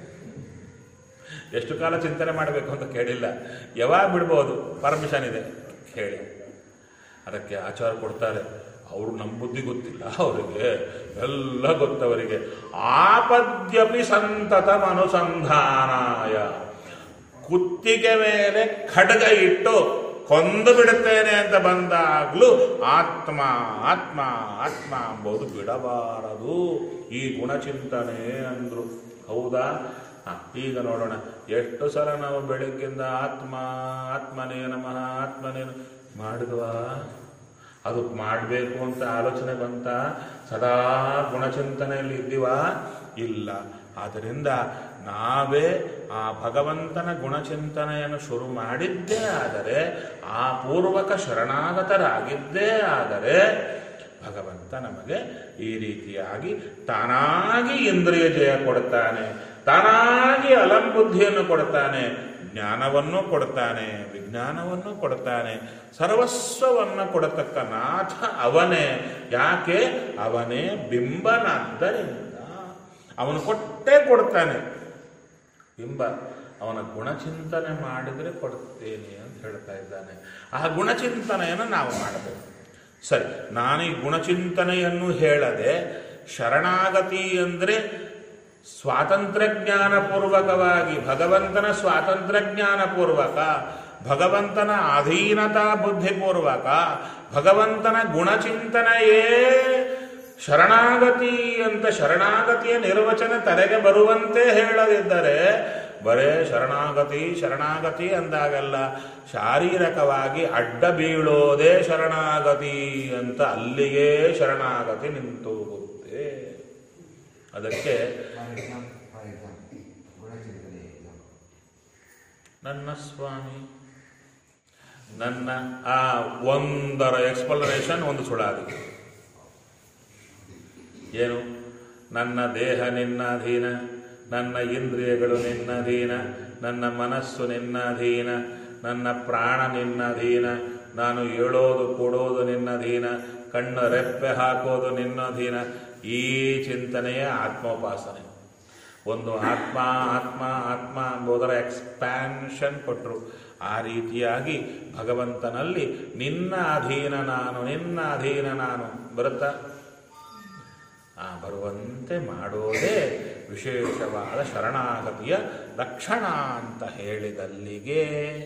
Speaker 1: ಎಷ್ಟು ಕಾಲ ಚಿಂತನೆ ಮಾಡಬೇಕು ಅಂತ ಕೇಳಿಲ್ಲ ಯಾವಾಗ ಬಿಡ್ಬೋದು ಪರ್ಮಿಷನ್ ಇದೆ ಕೇಳಿ ಅದಕ್ಕೆ ಆಚಾರ ಕೊಡ್ತಾರೆ ಅವರು ನಮ್ಮ ಬುದ್ಧಿ ಗೊತ್ತಿಲ್ಲ ಅವರಿಗೆ ಎಲ್ಲ ಗೊತ್ತವರಿಗೆ ಆಪದ್ಯಪಿ ಸಂತತ ಅನುಸಂಧಾನಾಯ ಕುತ್ತಿಗೆ ಮೇಲೆ ಖಡ್ಗ ಇಟ್ಟು ಕೊಂದು ಬಿಡುತ್ತೇನೆ ಅಂತ ಬಂದಾಗ್ಲೂ ಆತ್ಮ ಆತ್ಮ ಆತ್ಮ ಎಂಬುದು ಬಿಡಬಾರದು ಈ ಗುಣಚಿಂತನೆ ಅಂದ್ರು ಹೌದಾ ಹ, ಈಗ ನೋಡೋಣ ಎಷ್ಟು ಸಲ ನಾವು ಬೆಳಗ್ಗಿಂದ ಆತ್ಮ ಆತ್ಮನೇ ನಮಃ ಆತ್ಮನೇ ನಮಃ ಮಾಡಿದ್ವಾ ಅದು ಮಾಡಬೇಕು ಅಂತ ಆಲೋಚನೆ ಬಂತ ಸದಾ ಗುಣಚಿಂತನೆಯಲ್ಲಿ ಇದ್ದೀವಾ ಇಲ್ಲ ಆದ್ದರಿಂದ ನಾವೇ ಆ ಭಗವಂತನ ಗುಣಚಿಂತನೆಯನ್ನು ಶುರು ಮಾಡಿದ್ದೇ ಆದರೆ ಆ ಪೂರ್ವಕ ಶರಣಾಗತರಾಗಿದ್ದೇ ಆದರೆ ಭಗವಂತ ನಮಗೆ ಈ ರೀತಿಯಾಗಿ ತಾನಾಗಿ ಇಂದ್ರಿಯ ಜಯ ಕೊಡ್ತಾನೆ ತಾನಾಗಿ ಅಲಂಬುದ್ಧಿಯನ್ನು ಕೊಡ್ತಾನೆ ಜ್ಞಾನವನ್ನು ಕೊಡ್ತಾನೆ ವಿಜ್ಞಾನವನ್ನು ಕೊಡ್ತಾನೆ ಸರ್ವಸ್ವವನ್ನು ಕೊಡತಕ್ಕ ನಾಥ ಅವನೇ ಯಾಕೆ ಅವನೇ ಬಿಂಬನಾದ್ದರಿಂದ ಅವನು ಕೊಟ್ಟೇ ಕೊಡ್ತಾನೆ ಬಿಂಬ ಅವನ ಗುಣಚಿಂತನೆ ಮಾಡಿದರೆ ಕೊಡುತ್ತೇನೆ ಅಂತ ಹೇಳ್ತಾ ಇದ್ದಾನೆ ಆ ಗುಣಚಿಂತನೆಯನ್ನು ನಾವು ಮಾಡಬೇಕು ಸರಿ ನಾನು ಈ ಗುಣಚಿಂತನೆಯನ್ನು ಹೇಳದೆ ಶರಣಾಗತಿ ಅಂದರೆ ಸ್ವಾತಂತ್ರ್ಯ ಜ್ಞಾನಪೂರ್ವಕವಾಗಿ ಭಗವಂತನ ಸ್ವಾತಂತ್ರ್ಯ ಜ್ಞಾನಪೂರ್ವಕ ಭಗವಂತನ ಅಧೀನತಾ ಬುದ್ಧಿಪೂರ್ವಕ ಭಗವಂತನ ಗುಣಚಿಂತನೆಯೇ ಶರಣಾಗತಿ ಅಂತ ಶರಣಾಗತಿಯ ನಿರ್ವಚನ ತಲೆಗೆ ಬರುವಂತೆ ಹೇಳದಿದ್ದರೆ ಬರೇ ಶರಣಾಗತಿ ಶರಣಾಗತಿ ಅಂದಾಗಲ್ಲ ಶಾರೀರಕವಾಗಿ ಅಡ್ಡ ಬೀಳೋದೇ ಶರಣಾಗತಿ ಅಂತ ಅಲ್ಲಿಗೆ ಶರಣಾಗತಿ ನಿಂತು ಹೋಗುತ್ತೆ ಅದಕ್ಕೆ
Speaker 4: ಫಾರ್ ಎಕ್ಸಾಂಪಲ್ ಫಾರ್ ಎಕ್ಸಾಂಪಲ್ ಗುಣಚಿಂತನೆ example.
Speaker 1: ನನ್ನ ಸ್ವಾಮಿ ನನ್ನ ಆ ಒಂದರ ಎಕ್ಸ್ಪ್ಲನೇಷನ್ ಒಂದು ಸುಳಾದಿ ಏನು ನನ್ನ ದೇಹ ನಿನ್ನ ಅಧೀನ ನನ್ನ ಇಂದ್ರಿಯಗಳು ನಿನ್ನ ಅಧೀನ ನನ್ನ ಮನಸ್ಸು ನಿನ್ನ ಅಧೀನ ನನ್ನ ಪ್ರಾಣ ನಿನ್ನ ಅಧೀನ ನಾನು ಏಳೋದು ಕೂಡೋದು ನಿನ್ನ ಅಧೀನ ಕಣ್ಣು ರೆಪ್ಪೆ ಹಾಕೋದು ನಿನ್ನ ಅಧೀನ ಈ ಚಿಂತನೆಯೇ ಆತ್ಮೋಪಾಸನೆ ಒಂದು ಆತ್ಮ ಆತ್ಮ ಆತ್ಮ ಎಂಬುದರ ಎಕ್ಸ್ಪ್ಯಾನ್ಷನ್ ಕೊಟ್ಟರು ಆ ರೀತಿಯಾಗಿ ಭಗವಂತನಲ್ಲಿ ನಿನ್ನ ಅಧೀನ ನಾನು ನಿನ್ನ ಅಧೀನ ನಾನು ಬರುತ್ತಾ ಆ ಬರುವಂತೆ ಮಾಡೋದೇ ವಿಶೇಷವಾದ ಶರಣಾಗತಿಯ ಲಕ್ಷಣ ಅಂತ ಹೇಳಿದಲ್ಲಿಗೆ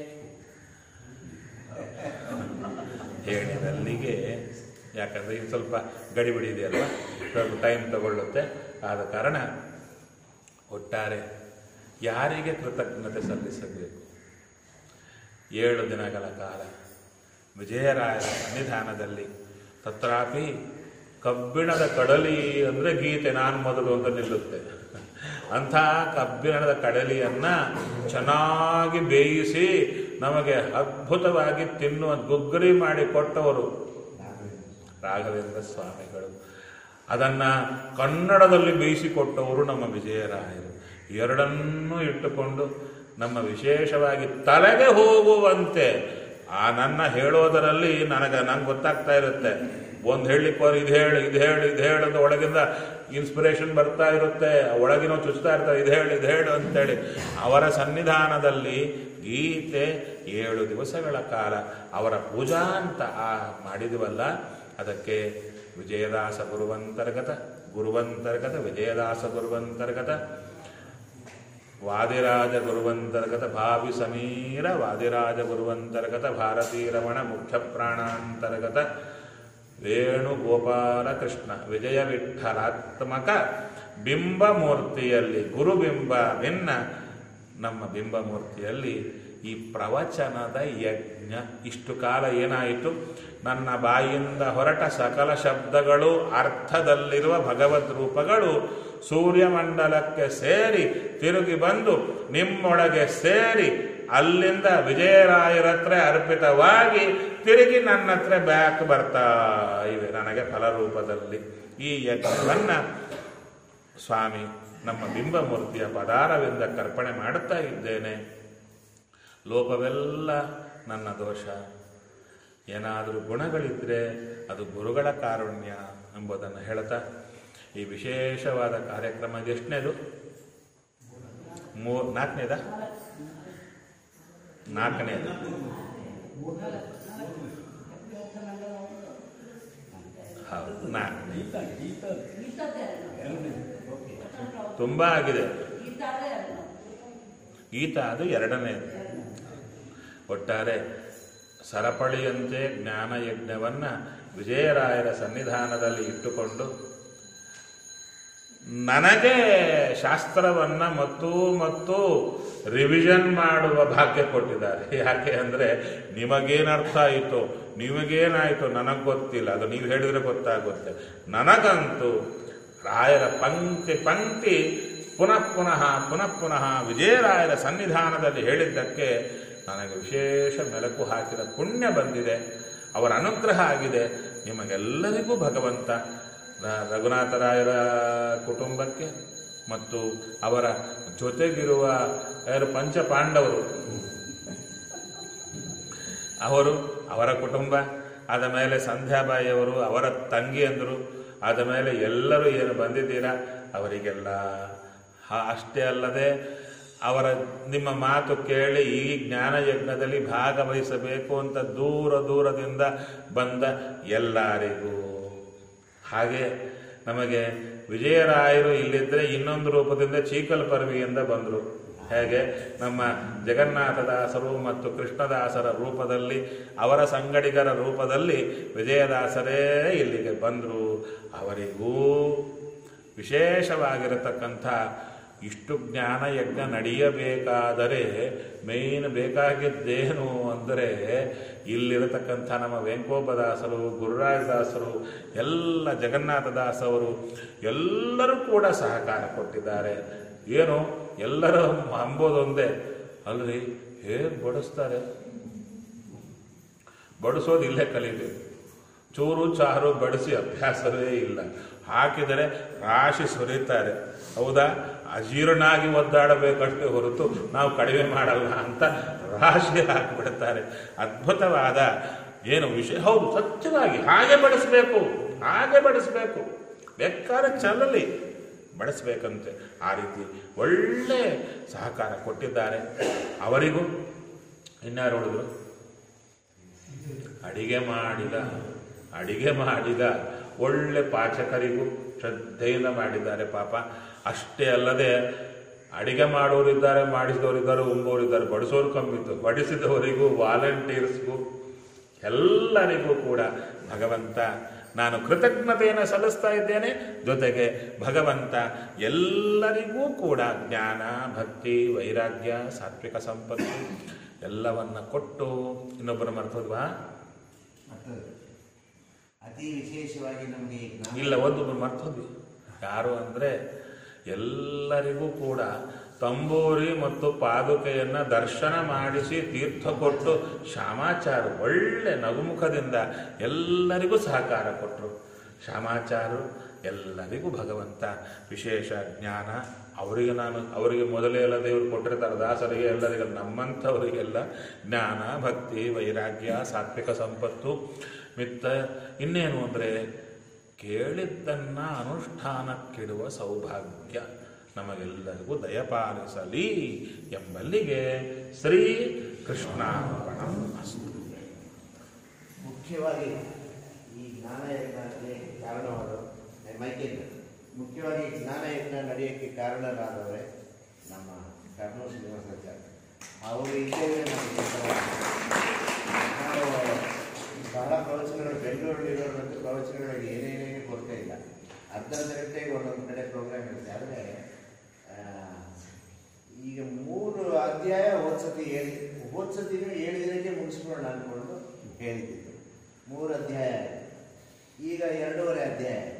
Speaker 1: ಹೇಳಿದಲ್ಲಿಗೆ ಯಾಕಂದರೆ ಇದು ಸ್ವಲ್ಪ ಗಡಿಬಿಡಿ ಇದೆಯಲ್ವ ಸ್ವಲ್ಪ ಟೈಮ್ ತಗೊಳ್ಳುತ್ತೆ ಆದ ಕಾರಣ ಒಟ್ಟಾರೆ ಯಾರಿಗೆ ಕೃತಜ್ಞತೆ ಸಲ್ಲಿಸಬೇಕು ಏಳು ದಿನಗಳ ಕಾಲ ವಿಜಯರಾಯರ ಸನ್ನಿಧಾನದಲ್ಲಿ ತತ್ರಾಪಿ ಕಬ್ಬಿಣದ ಕಡಲಿ ಅಂದರೆ ಗೀತೆ ನಾನು ಮೊದಲು ಅಂತ ನಿಲ್ಲುತ್ತೆ ಅಂಥ ಕಬ್ಬಿಣದ ಕಡಲಿಯನ್ನ ಚೆನ್ನಾಗಿ ಬೇಯಿಸಿ ನಮಗೆ ಅದ್ಭುತವಾಗಿ ತಿನ್ನುವ ಗುಗ್ಗರಿ ಮಾಡಿ ಕೊಟ್ಟವರು ರಾಘವೇಂದ್ರ ಸ್ವಾಮಿಗಳು ಅದನ್ನ ಕನ್ನಡದಲ್ಲಿ ಬೇಯಿಸಿಕೊಟ್ಟವರು ನಮ್ಮ ವಿಜಯರಾಯರು ಎರಡನ್ನೂ ಇಟ್ಟುಕೊಂಡು ನಮ್ಮ ವಿಶೇಷವಾಗಿ ತಲೆಗೆ ಹೋಗುವಂತೆ ಆ ನನ್ನ ಹೇಳೋದರಲ್ಲಿ ನನಗೆ ನಂಗೆ ಗೊತ್ತಾಗ್ತಾ ಇರುತ್ತೆ ಒಂದು ಹೇಳಲಿಕ್ಕೆ ಹೋದ್ರೆ ಇದು ಹೇಳು ಇದು ಹೇಳು ಇದು ಹೇಳು ಅಂತ ಒಳಗಿಂದ ಇನ್ಸ್ಪಿರೇಷನ್ ಬರ್ತಾ ಇರುತ್ತೆ ಒಳಗಿನೋ ಚುಚ್ತಾ ಇರ್ತಾರೆ ಇದು ಹೇಳು ಇದು ಹೇಳು ಅಂತೇಳಿ ಅವರ ಸನ್ನಿಧಾನದಲ್ಲಿ ಗೀತೆ ಏಳು ದಿವಸಗಳ ಕಾಲ ಅವರ ಪೂಜಾ ಅಂತ ಆ ಮಾಡಿದವಲ್ಲ ಅದಕ್ಕೆ ವಿಜಯದಾಸ ಗುರುವಂತರ್ಗತ ಗುರುವಂತರ್ಗತ ವಿಜಯದಾಸ ಗುರುವಂತರ್ಗತ ವಾದಿರಾಜ ಗುರುವಂತರ್ಗತ ಭಾವಿ ಸಮೀರ ವಾದಿರಾಜ ಗುರುವಂತರ್ಗತ ಭಾರತೀ ರಮಣ ಮುಖ್ಯ ಪ್ರಾಣಾಂತರ್ಗತ ವೇಣುಗೋಪಾಲ ಕೃಷ್ಣ ವಿಜಯ ವಿಠಲಾತ್ಮಕ ಬಿಂಬಮೂರ್ತಿಯಲ್ಲಿ ಗುರುಬಿಂಬ ನಿನ್ನ ನಮ್ಮ ಬಿಂಬಮೂರ್ತಿಯಲ್ಲಿ ಈ ಪ್ರವಚನದ ಯಜ್ಞ ಇಷ್ಟು ಕಾಲ ಏನಾಯಿತು ನನ್ನ ಬಾಯಿಂದ ಹೊರಟ ಸಕಲ ಶಬ್ದಗಳು ಅರ್ಥದಲ್ಲಿರುವ ಭಗವದ್ ರೂಪಗಳು ಸೂರ್ಯಮಂಡಲಕ್ಕೆ ಸೇರಿ ತಿರುಗಿ ಬಂದು ನಿಮ್ಮೊಳಗೆ ಸೇರಿ ಅಲ್ಲಿಂದ ವಿಜಯರಾಯರತ್ರ ಅರ್ಪಿತವಾಗಿ ತಿರುಗಿ ನನ್ನ ಹತ್ರ ಬ್ಯಾಕ್ ಬರ್ತಾ ಇವೆ ನನಗೆ ಫಲರೂಪದಲ್ಲಿ ಈ ಯಜ್ಞವನ್ನ ಸ್ವಾಮಿ ನಮ್ಮ ಬಿಂಬಮೂರ್ತಿಯ ಪದಾರವಿಂದ ಕರ್ಪಣೆ ಮಾಡುತ್ತಾ ಇದ್ದೇನೆ ಲೋಪವೆಲ್ಲ ನನ್ನ ದೋಷ ಏನಾದರೂ ಗುಣಗಳಿದ್ರೆ ಅದು ಗುರುಗಳ ಕಾರುಣ್ಯ ಎಂಬುದನ್ನು ಹೇಳ್ತಾ ಈ ವಿಶೇಷವಾದ ಕಾರ್ಯಕ್ರಮ ಎಷ್ಟನೇದು ಮೂ ನಾಲ್ಕನೇದ ನಾಲ್ಕನೇದು ಹೌದು ನಾಲ್ಕನೇ
Speaker 5: ಗೀತದ್ದೇ ಅಲ್ಲ.
Speaker 1: ತುಂಬ ಆಗಿದೆ
Speaker 5: ಗೀತಾದೇ ಅಲ್ಲ.
Speaker 1: ಗೀತ ಅದು ಎರಡನೇದು ಒಟ್ಟಾರೆ ಸರಪಳಿಯಂತೆ ಜ್ಞಾನಯಜ್ಞವನ್ನ ವಿಜಯರಾಯರ ಸನ್ನಿಧಾನದಲ್ಲಿ ಇಟ್ಟುಕೊಂಡು ನನಗೆ ಶಾಸ್ತ್ರವನ್ನ ಮತ್ತು ಮತ್ತು ರಿವಿಷನ್ ಮಾಡುವ ಭಾಗ್ಯ ಕೊಟ್ಟಿದ್ದಾರೆ ಯಾಕೆ ಅಂದರೆ ನಿಮಗೇನರ್ಥ ಆಯಿತು ನಿಮಗೇನಾಯಿತು ನನಗೆ ಗೊತ್ತಿಲ್ಲ ಅದು ನೀವು ಹೇಳಿದ್ರೆ ಗೊತ್ತಾಗುತ್ತೆ ನನಗಂತೂ ರಾಯರ ಪಂಕ್ತಿ ಪಂಕ್ತಿ ಪುನಃ ಪುನಃ ಪುನಃ ಪುನಃ ವಿಜಯರಾಯರ ಸನ್ನಿಧಾನದಲ್ಲಿ ಹೇಳಿದ್ದಕ್ಕೆ ನನಗೆ ವಿಶೇಷ ಮೆಲುಕು ಹಾಕಿದ ಪುಣ್ಯ ಬಂದಿದೆ ಅವರ ಅನುಗ್ರಹ ಆಗಿದೆ ನಿಮಗೆಲ್ಲರಿಗೂ ಭಗವಂತ ರ- ರಘುನಾಥರಾಯರ ಕುಟುಂಬಕ್ಕೆ ಮತ್ತು ಅವರ ಜೊತೆಗಿರುವ ಯಾರು ಪಂಚ ಪಾಂಡವರು ಅವರು ಅವರ ಕುಟುಂಬ ಆದ ಮೇಲೆ ಸಂಧ್ಯಾಬಾಯಿಯವರು ಅವರ ತಂಗಿಯಂದರು ಆದ ಮೇಲೆ ಎಲ್ಲರೂ ಏನು ಬಂದಿದ್ದೀರಾ ಅವರಿಗೆಲ್ಲ ಹ- ಅಷ್ಟೇ ಅಲ್ಲದೆ ಅವರ ನಿಮ್ಮ ಮಾತು ಕೇಳಿ ಈ ಜ್ಞಾನ ಯಜ್ಞದಲ್ಲಿ ಭಾಗವಹಿಸಬೇಕು ಅಂತ ದೂರ ದೂರದಿಂದ ಬಂದ ಎಲ್ಲರಿಗೂ ಹಾಗೆ ನಮಗೆ ವಿಜಯರಾಯರು ಇಲ್ಲಿದ್ದರೆ ಇನ್ನೊಂದು ರೂಪದಿಂದ ಚೀಕಲ್ ಪರ್ವಿಯಿಂದ ಬಂದರು ಹೇಗೆ ನಮ್ಮ ಜಗನ್ನಾಥದಾಸರು ಮತ್ತು ಕೃಷ್ಣದಾಸರ ರೂಪದಲ್ಲಿ ಅವರ ಸಂಗಡಿಗರ ರೂಪದಲ್ಲಿ ವಿಜಯದಾಸರೇ ಇಲ್ಲಿಗೆ ಬಂದರು ಅವರಿಗೂ ವಿಶೇಷವಾಗಿರತಕ್ಕಂಥ ಇಷ್ಟು ಜ್ಞಾನ ಯಜ್ಞ ನಡೆಯಬೇಕಾದರೆ ಮೇನ್ ಬೇಕಾಗಿದ್ದೇನು ಅಂದರೆ ಇಲ್ಲಿರತಕ್ಕಂಥ ನಮ್ಮ ವೆಂಕೋಪದಾಸರು ಗುರುರಾಜದಾಸರು ಎಲ್ಲ ಜಗನ್ನಾಥದಾಸವರು ಎಲ್ಲರೂ ಕೂಡ ಸಹಕಾರ ಕೊಟ್ಟಿದ್ದಾರೆ ಏನು ಎಲ್ಲರ ಅಂಬೋದೊಂದೇ ಅಲ್ರಿ ಹೇಗೆ ಬಡಿಸ್ತಾರೆ ಬಡಿಸೋದು ಇಲ್ಲೇ ಕಲಿಬೇಕು ಚೂರು ಚಾರು ಬಡಿಸಿ ಅಭ್ಯಾಸವೇ ಇಲ್ಲ ಹಾಕಿದರೆ ರಾಶಿ ಸುರಿತಾರೆ ಹೌದಾ ಅಜೀರ್ಣಾಗಿ ಒದ್ದಾಡಬೇಕಷ್ಟೇ ಹೊರತು ನಾವು ಕಡಿಮೆ ಮಾಡಲ್ಲ ಅಂತ ರಾಶಿ ಹಾಕಿಬಿಡ್ತಾರೆ ಅದ್ಭುತವಾದ ಏನು ವಿಷಯ ಹೌದು ಸತ್ಯವಾಗಿ ಹಾಗೆ ಬಡಿಸ್ಬೇಕು ಹಾಗೆ ಬಡಿಸ್ಬೇಕು ಬೇಕಾದ್ರೆ ಚಲಲಿ ಬಳಸಬೇಕಂತೆ ಆ ರೀತಿ ಒಳ್ಳೆ ಸಹಕಾರ ಕೊಟ್ಟಿದ್ದಾರೆ ಅವರಿಗೂ ಇನ್ಯಾರು ನೋಡಿದ್ರು ಅಡಿಗೆ ಮಾಡಿದ ಅಡಿಗೆ ಮಾಡಿದ ಒಳ್ಳೆ ಪಾಚಕರಿಗೂ ಶ್ರದ್ಧೆಯಿಂದ ಮಾಡಿದ್ದಾರೆ ಪಾಪ ಅಷ್ಟೇ ಅಲ್ಲದೆ ಅಡಿಗೆ ಮಾಡೋರಿದ್ದಾರೆ ಮಾಡಿಸಿದವರಿದ್ದಾರೆ ಉಂಬೋರಿದ್ದಾರೆ ಬಡಿಸೋರು ಕಮ್ಮಿತ್ತು ಬಡಿಸಿದವರಿಗೂ ವಾಲಂಟಿಯರ್ಸ್ಗೂ ಎಲ್ಲರಿಗೂ ಕೂಡ ಭಗವಂತ ನಾನು ಕೃತಜ್ಞತೆಯನ್ನು ಸಲ್ಲಿಸ್ತಾ ಇದ್ದೇನೆ ಜೊತೆಗೆ ಭಗವಂತ ಎಲ್ಲರಿಗೂ ಕೂಡ ಜ್ಞಾನ ಭಕ್ತಿ ವೈರಾಗ್ಯ ಸಾತ್ವಿಕ ಸಂಪತ್ತು ಎಲ್ಲವನ್ನ ಕೊಟ್ಟು ಇನ್ನೊಬ್ಬರ ಮರ್ತೋದ್ವಾ
Speaker 4: ಮತ್ತು ಅತಿ ವಿಶೇಷವಾಗಿ ನಮಗೆ ಈ ಜ್ಞಾನ
Speaker 1: ಇಲ್ಲ ಒಂದು ಮರ್ತೋದ್ವಿ ಯಾರು ಅಂದರೆ ಎಲ್ಲರಿಗೂ ಕೂಡ ತಂಬೂರಿ ಮತ್ತು ಪಾದುಕೆಯನ್ನ ದರ್ಶನ ಮಾಡಿಸಿ ತೀರ್ಥ ಕೊಟ್ಟು ಶ್ಯಾಮಾಚಾರ ಒಳ್ಳೆ ನಗುಮುಖದಿಂದ ಎಲ್ಲರಿಗೂ ಸಹಕಾರ ಕೊಟ್ಟರು ಶ್ಯಾಮಾಚಾರು ಎಲ್ಲರಿಗೂ ಭಗವಂತ ವಿಶೇಷ ಜ್ಞಾನ ಅವರಿಗೆ ನಾನು ಅವರಿಗೆ ಮೊದಲೇ ಎಲ್ಲ ದೇವರು ಕೊಟ್ಟಿರ್ತಾರೆ ದಾಸರಿಗೆ ಎಲ್ಲರಿಗೆ ನಮ್ಮಂಥವರಿಗೆಲ್ಲ ಜ್ಞಾನ ಭಕ್ತಿ ವೈರಾಗ್ಯ ಸಾತ್ವಿಕ ಸಂಪತ್ತು ಮಿತ್ತ ಇನ್ನೇನು ಅಂದರೆ ಕೇಳಿದ್ದನ್ನ ಅನುಷ್ಠಾನಕ್ಕಿಡುವ ಸೌಭಾಗ್ಯ ನಮಗೆಲ್ಲರಿಗೂ ದಯಪಾಲಿಸಲಿ ಎಂಬಲ್ಲಿಗೆ ಶ್ರೀ ಕೃಷ್ಣಾರ್ಪಣಂ ಅಸ್ತು
Speaker 4: ಮುಖ್ಯವಾಗಿ ಈ ಜ್ಞಾನಯಜ್ಞಕ್ಕೆ ಕಾರಣವಾದ ಮೈಕೇಂದ್ರ ಮುಖ್ಯವಾಗಿ ಈ ಜ್ಞಾನಯಜ್ಞ ನಡೆಯೋಕ್ಕೆ ಕಾರಣರಾದವರೇ ನಮ್ಮ ಕರ್ನೂಲ್ ಶ್ರೀನಿವಾಸಾಚಾರ್ಯ ಅವರು ಇದ್ದೇವೆ ನಮಗೆ ನಾವು ಬಹಳ ಪ್ರವಚನಗಳು ಬೆಂಗಳೂರಲ್ಲಿರೋರಂತೂ ಪ್ರವಚನಗಳಿಗೆ ಏನೇನೇನು ಕೊರತೆ ಇಲ್ಲ ಅರ್ಧರ್ಧ ಗಂಟೆಗೆ ಒಂದೊಂದು ಕಡೆ ಪ್ರೋಗ್ರಾಮ್ ಇರುತ್ತೆ ಆದರೆ ಈಗ ಮೂರು ಅಧ್ಯಾಯ ಓದ್ಸತಿ ಹೇಳಿ ಮುಗಿಸ್ಕೊಳ್ಳೋಣ ಅಂದ್ಕೊಂಡು ಹೇಳಿದ್ದು ಮೂರು ಅಧ್ಯಾಯ ಆಯ್ತು. ಈಗ ಎರಡೂವರೆ ಅಧ್ಯಾಯ ಆಯ್ತು.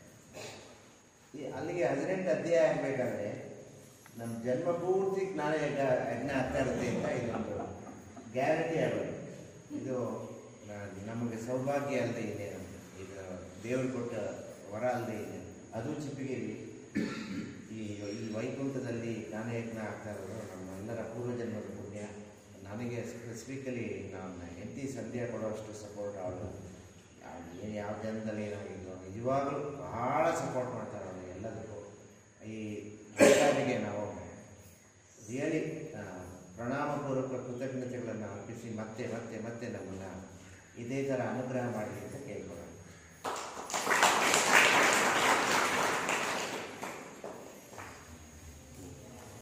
Speaker 4: ಈ ಅಲ್ಲಿಗೆ ಹದಿನೆಂಟು ಅಧ್ಯಾಯ ಆಗಬೇಕಾದ್ರೆ ನಮ್ಮ ಜನ್ಮ ಪೂರ್ತಿ ಜ್ಞಾನ ಯಜ್ಞ ಯಜ್ಞ ಆಗ್ತಾ ಇರುತ್ತೆ ಅಂತ ಇದೊಂದು ಗ್ಯಾರಂಟಿ ಆಗೋದು ಇದು ನ- ನಮಗೆ ಸೌಭಾಗ್ಯ ಅಲ್ಲದೆ ಇದೆ ನಮ್ಗೆ. ಇದು ದೇವರು ಕೊಟ್ಟ ವರ ಅಲ್ಲದೆ ಇದೆ ಅದು ಚಿಪ್ಪಿಗೆಯಲ್ಲಿ ಈ ಈ ವೈಕುಂಠದಲ್ಲಿ ಜ್ಞಾನಯಜ್ಞ ಆಗ್ತಾ ಇರೋದು ನಮ್ಮೆಲ್ಲರ ಪೂರ್ವಜನ್ಮದ ಪುಣ್ಯ ನನಗೆ ಸ್ಪೆಸಿಫಿಕಲಿ ನಾನು ಹೆಂಡತಿ ಸಂಧ್ಯಾ ಕೊಡುವಷ್ಟು ಸಪೋರ್ಟ್ ಅವಳು ಏನು ಯಾವ ಜನ್ಮದಲ್ಲಿ ಏನಾಗಿದ್ದು ನಿಜವಾಗ್ಲೂ ಬಹಳ ಸಪೋರ್ಟ್ ಮಾಡ್ತಾರೆ ಅವಳು ಎಲ್ಲದಕ್ಕೂ ಈ ಸರ್ಕಾರಿಗೆ ನಾವು ರಿಯಲಿ ಪ್ರಣಾಮಪೂರ್ವಕ ಕೃತಜ್ಞತೆಗಳನ್ನು ಅರ್ಪಿಸಿ ಮತ್ತೆ ಮತ್ತೆ ಮತ್ತೆ ನಮ್ಮನ್ನು ಇದೇ ಥರ ಅನುಗ್ರಹ ಮಾಡಲಿ ಅಂತ ಕೇಳಿ